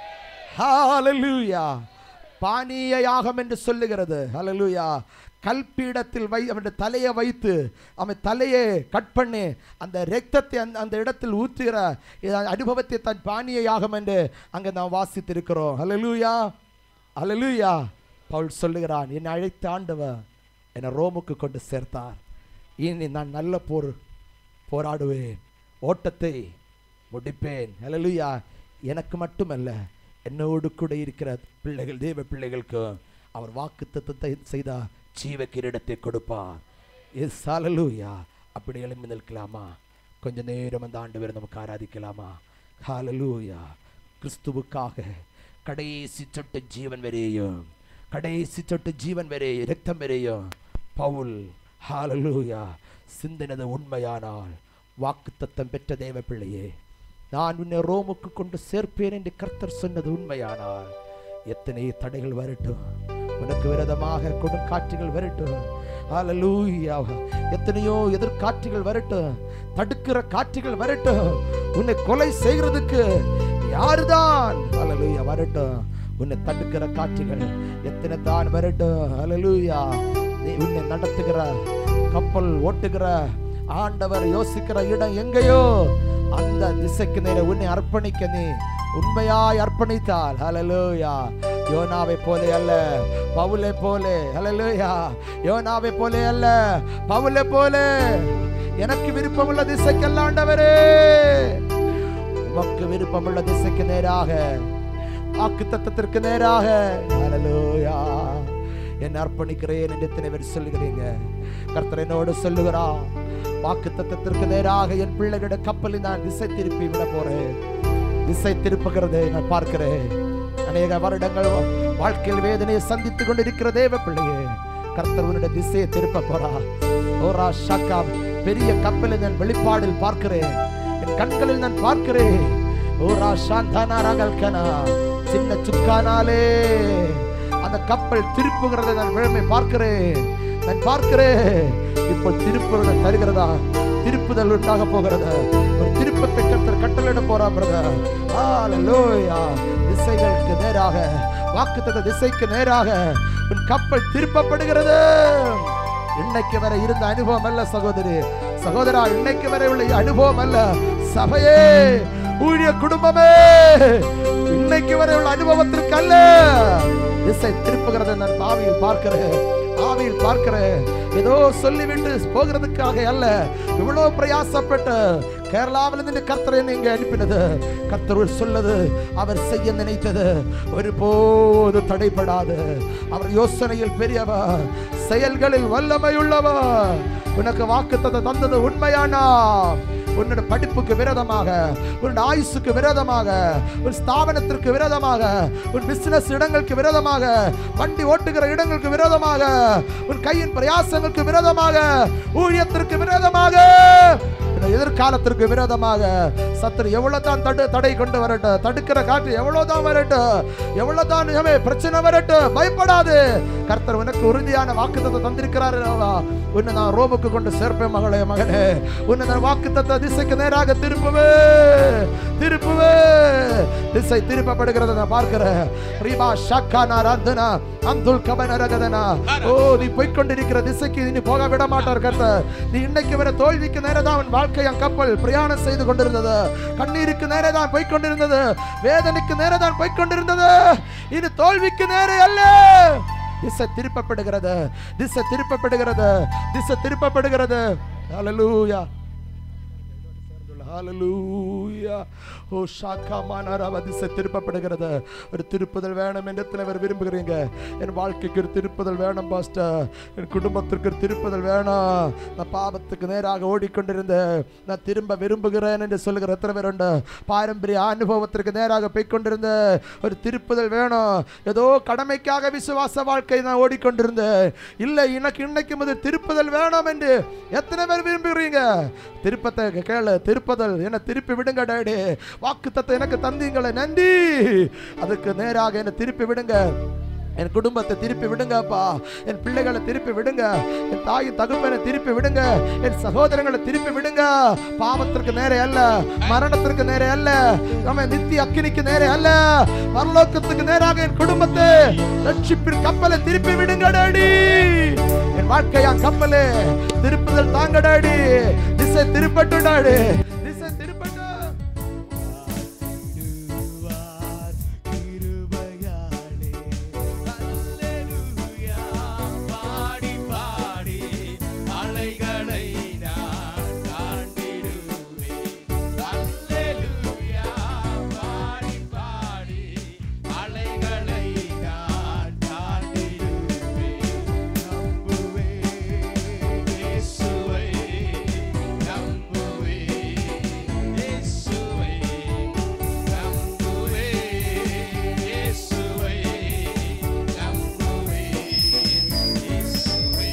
ஹalleluya பானீய யாகம் என்று சொல்லுகிறது ஹalleluya கல்பீடத்தில் வை அவனுடைய தலையை வைத்து அவன் தலையை கட் பண்ணி அந்த ரத்தத்தை அந்த அந்த இடத்தில் ஊற்றுகிற இத- அனுபவத்தை தன் பானிய யாகம் என்று அங்கே நாம் வாசித்திருக்கிறோம் ஹalleluya ஹalleluya பவுல் சொல்லுகிறான் என்னை அழைத்த ஆண்டவர் என்னை ரோமுக்கு கொண்டு சேர்த்தார் இனி நான் நல்ல போர் போராடுவேன் ஓட்டத்தை முடிப்பேன் ஹalleluya எனக்கு மட்டுமல்ல என்னோடு கூட இருக்கிற பிள்ளைகள் தேவ பிள்ளைகளுக்கு அவர் வாக்கு தத்தத்தை செய்த ஜீவ கிரீடத்தை கொடுப்பார் எஸ் ஹalleluya அப்படி எழும்பி நிற்கலாமா கொஞ்ச நேரம் அந்த ஆண்டவரை நமக்கு ஆராதிக்கலாமா ஹalleluya கிறிஸ்துவுக்காக கடைசி சொட்டு ஜீவன் வரையும் கடைசி சொட்டு ஜீவன் வரையும் ரத்தம் வரையும் பவுல் ஹalleluya சிந்தினது உண்மையானால் வாக்குத்தத்தம் பெற்ற தேவ பிள்ளையே நான் உன்னை ரோமுக்கு கொண்டு சேர்ப்பேன் என்று கர்த்தர் சொன்னது உண்மையானால் எத்தனை தடைகள் வரட்டும் உனக்கு விரதமாக கொடுங்காற்றுகள் வரட்டும் ஹalleluya எத்தனையோ எதிர்காற்றுகள் வரட்டும் தடுக்கிற காற்றுகள் வரட்டும் உன்னை கொலை செய்கிறதுக்கு யாருதான் ஹalleluya வரட்டும் உன்னை தடுக்கிற காற்றுகள் எத்தனை தான் வரட்டும் ஹalleluya நீ உன்னை நடத்துகிற கப்பல் ஓட்டுகிற ஆண்டவர் யோசிக்கிற இடம் எங்கேயோ அந்த திசைக்கு நேர உன்னை அர்ப்பணிக்க நீ உண்மையாய் அர்ப்பணித்தால் ஹalleluya யோனாவை போலே அல்ல பவுலை போலே ஹalleluya யோனாவை போலே அல்ல பவுலை போலே எனக்கு விருப்பமுள்ள திசைக்கல்ல ஆண்டவரே உமக்கு விருப்பமுள்ள திசைக்கு நேராக வாக்கு தத்தத்திற்கு நேராக ஹalleluya என்ன அர்ப்பணிக்கிறேன் என்று எத்தனை பேர் சொல்லுகிறீங்க கர்த்தர் என்னோடு சொல்லுகிறா வாக்கு தத்தத்திற்கு நேராக என் பிள்ளைகளோட கப்பலில் நான் திசை திருப்பி விட போறேன் திசை திருப்புகிறதை நான் பார்க்கிறேன் அநேக வருடங்கள் வாழ்க்கையில் வேதனையை சந்தித்துக் கொண்டிருக்கிற தேவ பிள்ளையே கர்த்தர் உன்னுடைய திசையை திருப்ப போறா ஓரா ஷாக்கா பெரிய கப்பலை நான் வெளிப்பாடில் பார்க்கிறேன் என் கண்களில் நான் பார்க்கிறேன் ஓரா சாந்தானா ரகல்கனா சின்ன சுக்கானாலே அந்த கப்பல் திருப்புகிறதை நான் விழமை பார்க்கிறேன் நான் பார்க்கிறேன் இப்போ திருப்புறதை தருகிறதா திருப்புதல் உண்டாக போகிறது ஒரு திருப்பத்தை கர்த்தர் கட்டளையிட போறா பிரதர் ஹalleluya திசைகளுக்கு நேராக வாக்குத்தத்த திசைக்கு நேராக உன் கப்பல் திருப்பப்படுகிறது இன்னைக்கு வரை இருந்த அனுபவம் அல்ல சகோதரி சகோதரா இன்னைக்கு வரை உள்ள அனுபவம் அல்ல சபையே ஊழிய குடும்பமே இன்னைக்கு வரை உள்ள அனுபவத்திற்கு அல்ல திசை திருப்புகிறதை நான் ஆவியில் பார்க்கிறேன் ஆவியில் பார்க்கிறேன் ஏதோ சொல்லிவிட்டு போகிறதுக்காக அல்ல இவ்வளவு பிரயாசப்பட்டு கேரளாவில் இருந்து கர்த்தரை நீங்க அனுப்பினது கர்த்தர் சொல்லது அவர் செய்ய நினைத்தது ஒருபோது தடைபடாது அவர் யோசனையில் பெரியவர் செயல்களில் வல்லமை உள்ளவர் உனக்கு வாக்குத்தத்தை தந்தது உண்மையானா உன்னோட படிப்புக்கு விரோதமாக உன்னோட ஆயுசுக்கு விரோதமாக உன் ஸ்தாபனத்திற்கு விரோதமாக உன் பிசினஸ் இடங்களுக்கு விரோதமாக வண்டி ஓட்டுகிற இடங்களுக்கு விரோதமாக உன் கையின் பிரயாசங்களுக்கு விரோதமாக ஊழியத்திற்கு விரோதமாக இந்த எதிர்காலத்திற்கு விரோதமாக சத்துரு எவ்வளவுதான் தடு தடை கொண்டு வரட்டும் தடுக்கிற காற்று எவ்வளவுதான் வரட்டும் எவ்வளவுதான் நிஜமே பிரச்சனை வரட்டும் பயப்படாது கர்த்தர் உனக்கு உறுதியான வாக்குத்தத்தை தந்திருக்கிறார் அல்லவா? உன்னை நான் ரோமுக்கு கொண்டு சேர்ப்பேன் மகளே மகனே உன்னை நான் வாக்குத்தத்த திசைக்கு நேராக திருப்புவே திருப்புவே திசை திருப்பப்படுகிறத நான் பார்க்கிறேன் ரீபா ஷாக்கானா ரந்தனா அந்துல் கபனரகதனா ஓ நீ போய் கொண்டிருக்கிற திசைக்கு நீ போக விட மாட்டார் கர்த்தர் நீ இன்னைக்கு வர தோல்விக்கு நேரே தான் உன் வாழ்க்கை என் கப்பல் பிரயாணம் செய்து கொண்டிருந்தது கண்ணீருக்கு நேரே தான் போய் கொண்டிருந்தது வேதனைக்கு நேரே தான் போய் கொண்டிருந்தது இது தோல்விக்கு நேரே அல்ல திசை திருப்பப்படுகிறது திசை திருப்பப்படுகிறது திசை திருப்பப்படுகிறது ஹalleluya ஹalleluya ஓ ஷாக்காமானாராவ திசை திருப்பப்படுகிறது ஒரு திருப்புதல் வேணும் என்று எத்தனை பேர் விரும்புகிறீங்க என் வாழ்க்கைக்கு ஒரு திருப்புதல் வேணும் பாஸ்டர் என் குடும்பத்திற்கு ஒரு திருப்புதல் வேணும் நான் பாவத்துக்கு நேராக ஓடிக்கொண்டிருந்தேன் நான் திரும்ப விரும்புகிறேன் என்று சொல்லுகிற எத்தனை பேர் உண்டு பாரம்பரிய அனுபவத்திற்கு நேராக போய்க்கொண்டிருந்த ஒரு திருப்புதல் வேணும் ஏதோ கடமைக்காக விசுவாச வாழ்க்கை நான் ஓடிக்கொண்டிருந்தேன் இல்லை எனக்கு இன்னைக்கு முதல் திருப்புதல் வேணும் என்று எத்தனை பேர் விரும்புகிறீங்க திருப்பத்தை கேளு திருப்பதல் என்ன திருப்பி விடுங்க டேடி வாக்கு எனக்கு தந்தீங்களே நன்றி அதுக்கு நேராக என்ன திருப்பி விடுங்க என் குடும்பத்தை திருப்பி விடுங்கப்பா என் பிள்ளைகளை திருப்பி விடுங்க என் தாயின் தகுப்பனை திருப்பி விடுங்க என் சகோதரங்களை திருப்பி விடுங்க பாவத்திற்கு நேரே அல்ல மரணத்திற்கு நேரே அல்ல நம்ம நித்திய அக்கினிக்கு நேரே அல்ல பரலோகத்துக்கு நேராக என் குடும்பத்தை ரட்சிப்பின் கப்பலை திருப்பி விடுங்க டாடி என் வாழ்க்கையா கப்பலே திருப்புதல் தாங்க டாடி திசை திருப்பட்டு டாடி திசை திருப்பட்டு திருவார் கிருபையாலே அல்லேலூயா பாடி பாடி அலைகளை நான் தாண்டிடுவேன் அல்லேலூயா பாடி பாடி அலைகளை நான் தாண்டிடுவேன் நம்புவேன் இயேசுவை நம்புவேன் இயேசுவை நம்புவேன் இயேசுவை நம்புவேன் இயேசுவை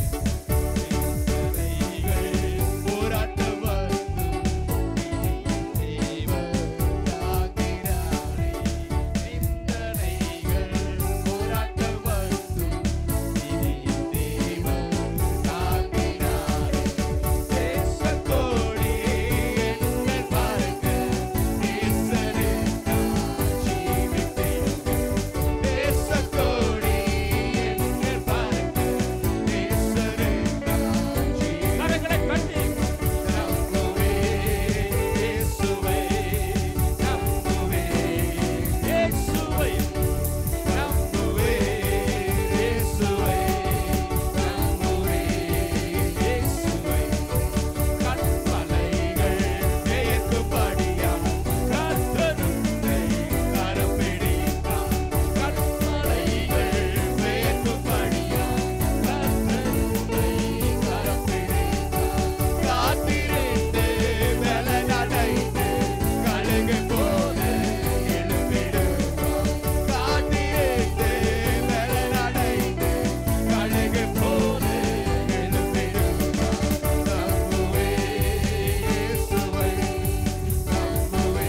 சிந்தனைகள் போராட்ட வந்தும் தேவன் தாங்கினாரே சிந்தனைகள் போராட்ட வந்தும் தேவன் தாங்கினாரே தேசக்கோடி எங்கள் பாருங்க நேசருக்காய் ஜீவித்தேன் தேசக்கோடி எங்கள் பாருங்க நேசருக்காய் ஜீவித்தேன் நம்புவே இயேசுவை நம்புவே இயேசுவை நம்புவே இயேசுவை நம்புவே இயேசுவை கண்மலைகள் பெயர்க்கும்படியாம் கர்த்தருன்னை கரம் பிடித்தார். கண்மலைகள் பெயர்க்கும்படியாம் கர்த்தருன்னை கரம் பிடித்தார். காத்திருந்து பலனடைந்து கழுகு போல எழும்பிடுவார். காத்திருந்து பலனடைந்து கழுகு போல எழும்பிடுவார். நம்புவே இயேசுவை நம்புவே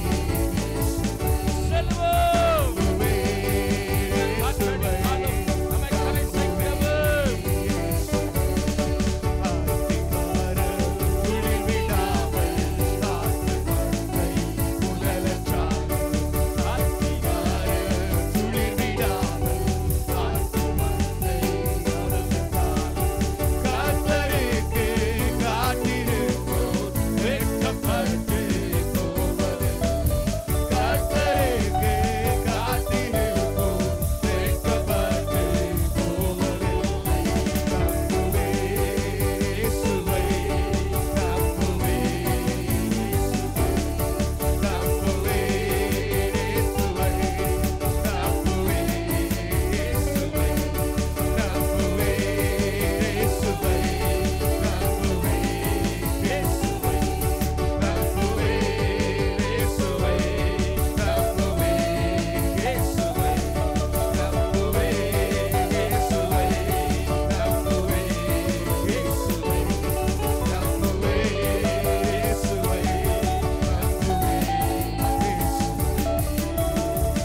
செல்வோம் நம்புவே இயேசுவை நம்மை கரை சேர்க்கிறவர் ஆத்திகாரம் துளிவிடாமல் காத்து மந்தை முதலச்சாலும் ஆத்திகாரம் துளிவிடாமல் காத்து மந்தை முதலச்சாலும் கர்த்தருக்கு காத்திருப்போர் வெட்கப்பட்டு போவதில்லை. கர்த்தருக்கு காத்திருப்போர் வெட்கப்பட்டு போவதில்லை. நம்புவே இயேசுவை, நம்புவே இயேசுவை, நம்புவே இயேசுவை, நம்புவே இயேசுவை, நம்புவே இயேசுவை, நம்புவே இயேசுவை, நம்புவே இயேசுவை, நம்புவே இயேசுவை, நம்புவே இயேசுவை, நம்புவே இயேசுவை, நம்புவே இயேசுவை, நம்புவே இயேசுவை.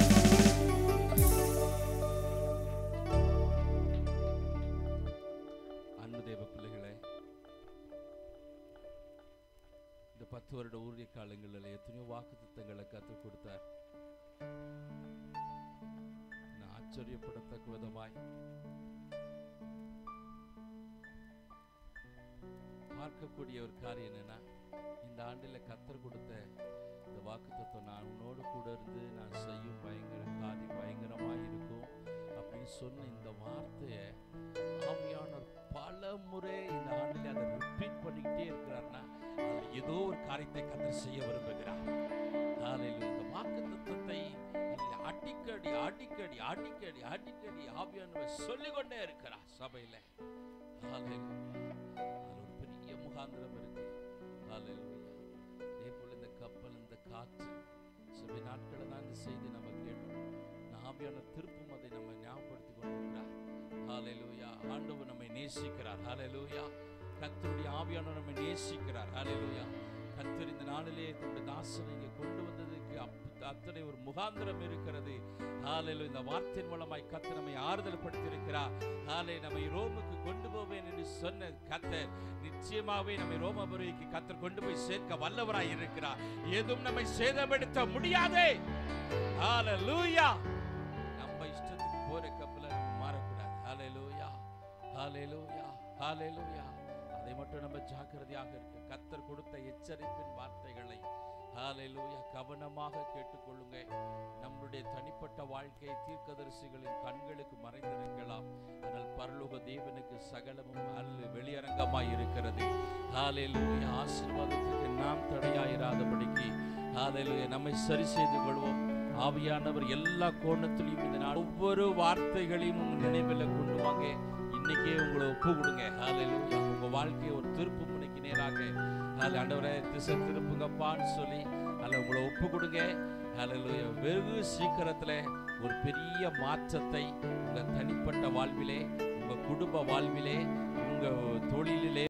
அன்பு தேவ பிள்ளைகளே இந்த பத்து வருட ஊழிய காலங்களில் எத்தனையோ வாக்கு திட்டங்களை கற்றுக் கொடுத்தார் நான் ஆச்சரியப்படத்தக்க விதமாய் பார்க்கக்கூடிய ஒரு காரியம் என்னன்னா இந்த ஆண்டில் கத்தர் கொடுத்த இந்த வாக்கு தத்துவம் நான் உன்னோடு கூட இருந்து நான் செய்யும் பயங்கர காரியம் பயங்கரமாக இருக்கும் அப்படின்னு சொன்ன இந்த வார்த்தையை ஆவியானவர் பல முறை இந்த ஆண்டில் அதை ரிப்பீட் பண்ணிக்கிட்டே இருக்கிறாருன்னா அதில் ஏதோ ஒரு காரியத்தை கத்தர் செய்ய விரும்புகிறார் ஹalleluya இந்த வாக்குத்தத்தத்தை அதில் அடிக்கடி அடிக்கடி அடிக்கடி அடிக்கடி ஆவியானவர் சொல்லிக் கொண்டே இருக்கிறார் சபையில ஹalleluya அதுல ஒரு பெரிய முகாந்திரம் இருக்கு ஹalleluya அதே போல இந்த கப்பல் இந்த காற்று சபை நாட்களை தான் இந்த செய்தி நம்ம கேட்டோம் ஆவியான திருப்பும் அதை நம்ம ஞாபகப்படுத்தி கொண்டிருக்கிறார் ஹalleluya ஆண்டவர் நம்மை நேசிக்கிறார் ஹalleluya கர்த்தருடைய ஆவியானவர் நம்மை நேசிக்கிறார் ஹalleluya கர்த்தர் இந்த நாளிலே தன்னுடைய தாசனை இங்கே கொண்டு வந்ததுக்கு அப் அத்தனை ஒரு முகாந்திரம் இருக்கிறது ஹalleluya இந்த வார்த்தையின் மூலமாய் கர்த்தர் நம்மை ஆறுதல் படுத்தியிருக்கிறார் ஹalleluya நம்மை ரோமுக்கு கொண்டு போவேன் என்று சொன்ன கர்த்தர் நிச்சயமாகவே நம்மை ரோமபுரிக்கு கர்த்தர் கொண்டு போய் சேர்க்க வல்லவராய் இருக்கிறார் எதுவும் நம்மை சேதப்படுத்த முடியாதே ஹalleluya நம்ம இஷ்டத்துக்கு போற கப்பல நம்ம மாறக்கூடாது ஹalleluya ஹalleluya ஹalleluya அதை மட்டும் நம்ம ஜாக்கிரதையாக இருக்க கத்தர் கொடுத்த எச்சரிப்பின் வார்த்தைகளை ஹalleluya கவனமாக கேட்டுக்கொள்ளுங்க நம்முடைய தனிப்பட்ட வாழ்க்கை தீர்க்கதரிசிகளின் கண்களுக்கு மறைந்திருக்கலாம் ஆனால் பரலோக தேவனுக்கு சகலமும் அல்ல வெளியரங்கமாய் இருக்கிறது ஹalleluya ஆசீர்வாதத்துக்கு நாம் தடையாயிராதபடிக்கு ஹalleluya நம்மை சரி செய்து கொள்வோம் ஆவியானவர் எல்லா கோணத்திலையும் இந்த நாள் ஒவ்வொரு வார்த்தைகளையும் உங்க நினைவில் கொண்டு வாங்க இன்னைக்கே உங்களை ஒப்பு கொடுங்க ஹalleluya உங்க வாழ்க்கையை ஒரு திருப்பு முனைக்கு நேராக ஹalleluya ஆண்டவரே திசை திருப்புங்கப்பான்னு சொல்லி அல்ல உங்களை ஒப்பு கொடுங்க ஹalleluya வெகு சீக்கிரத்துல ஒரு பெரிய மாற்றத்தை உங்க தனிப்பட்ட வாழ்விலே உங்க குடும்ப வாழ்விலே உங்க தொழிலிலே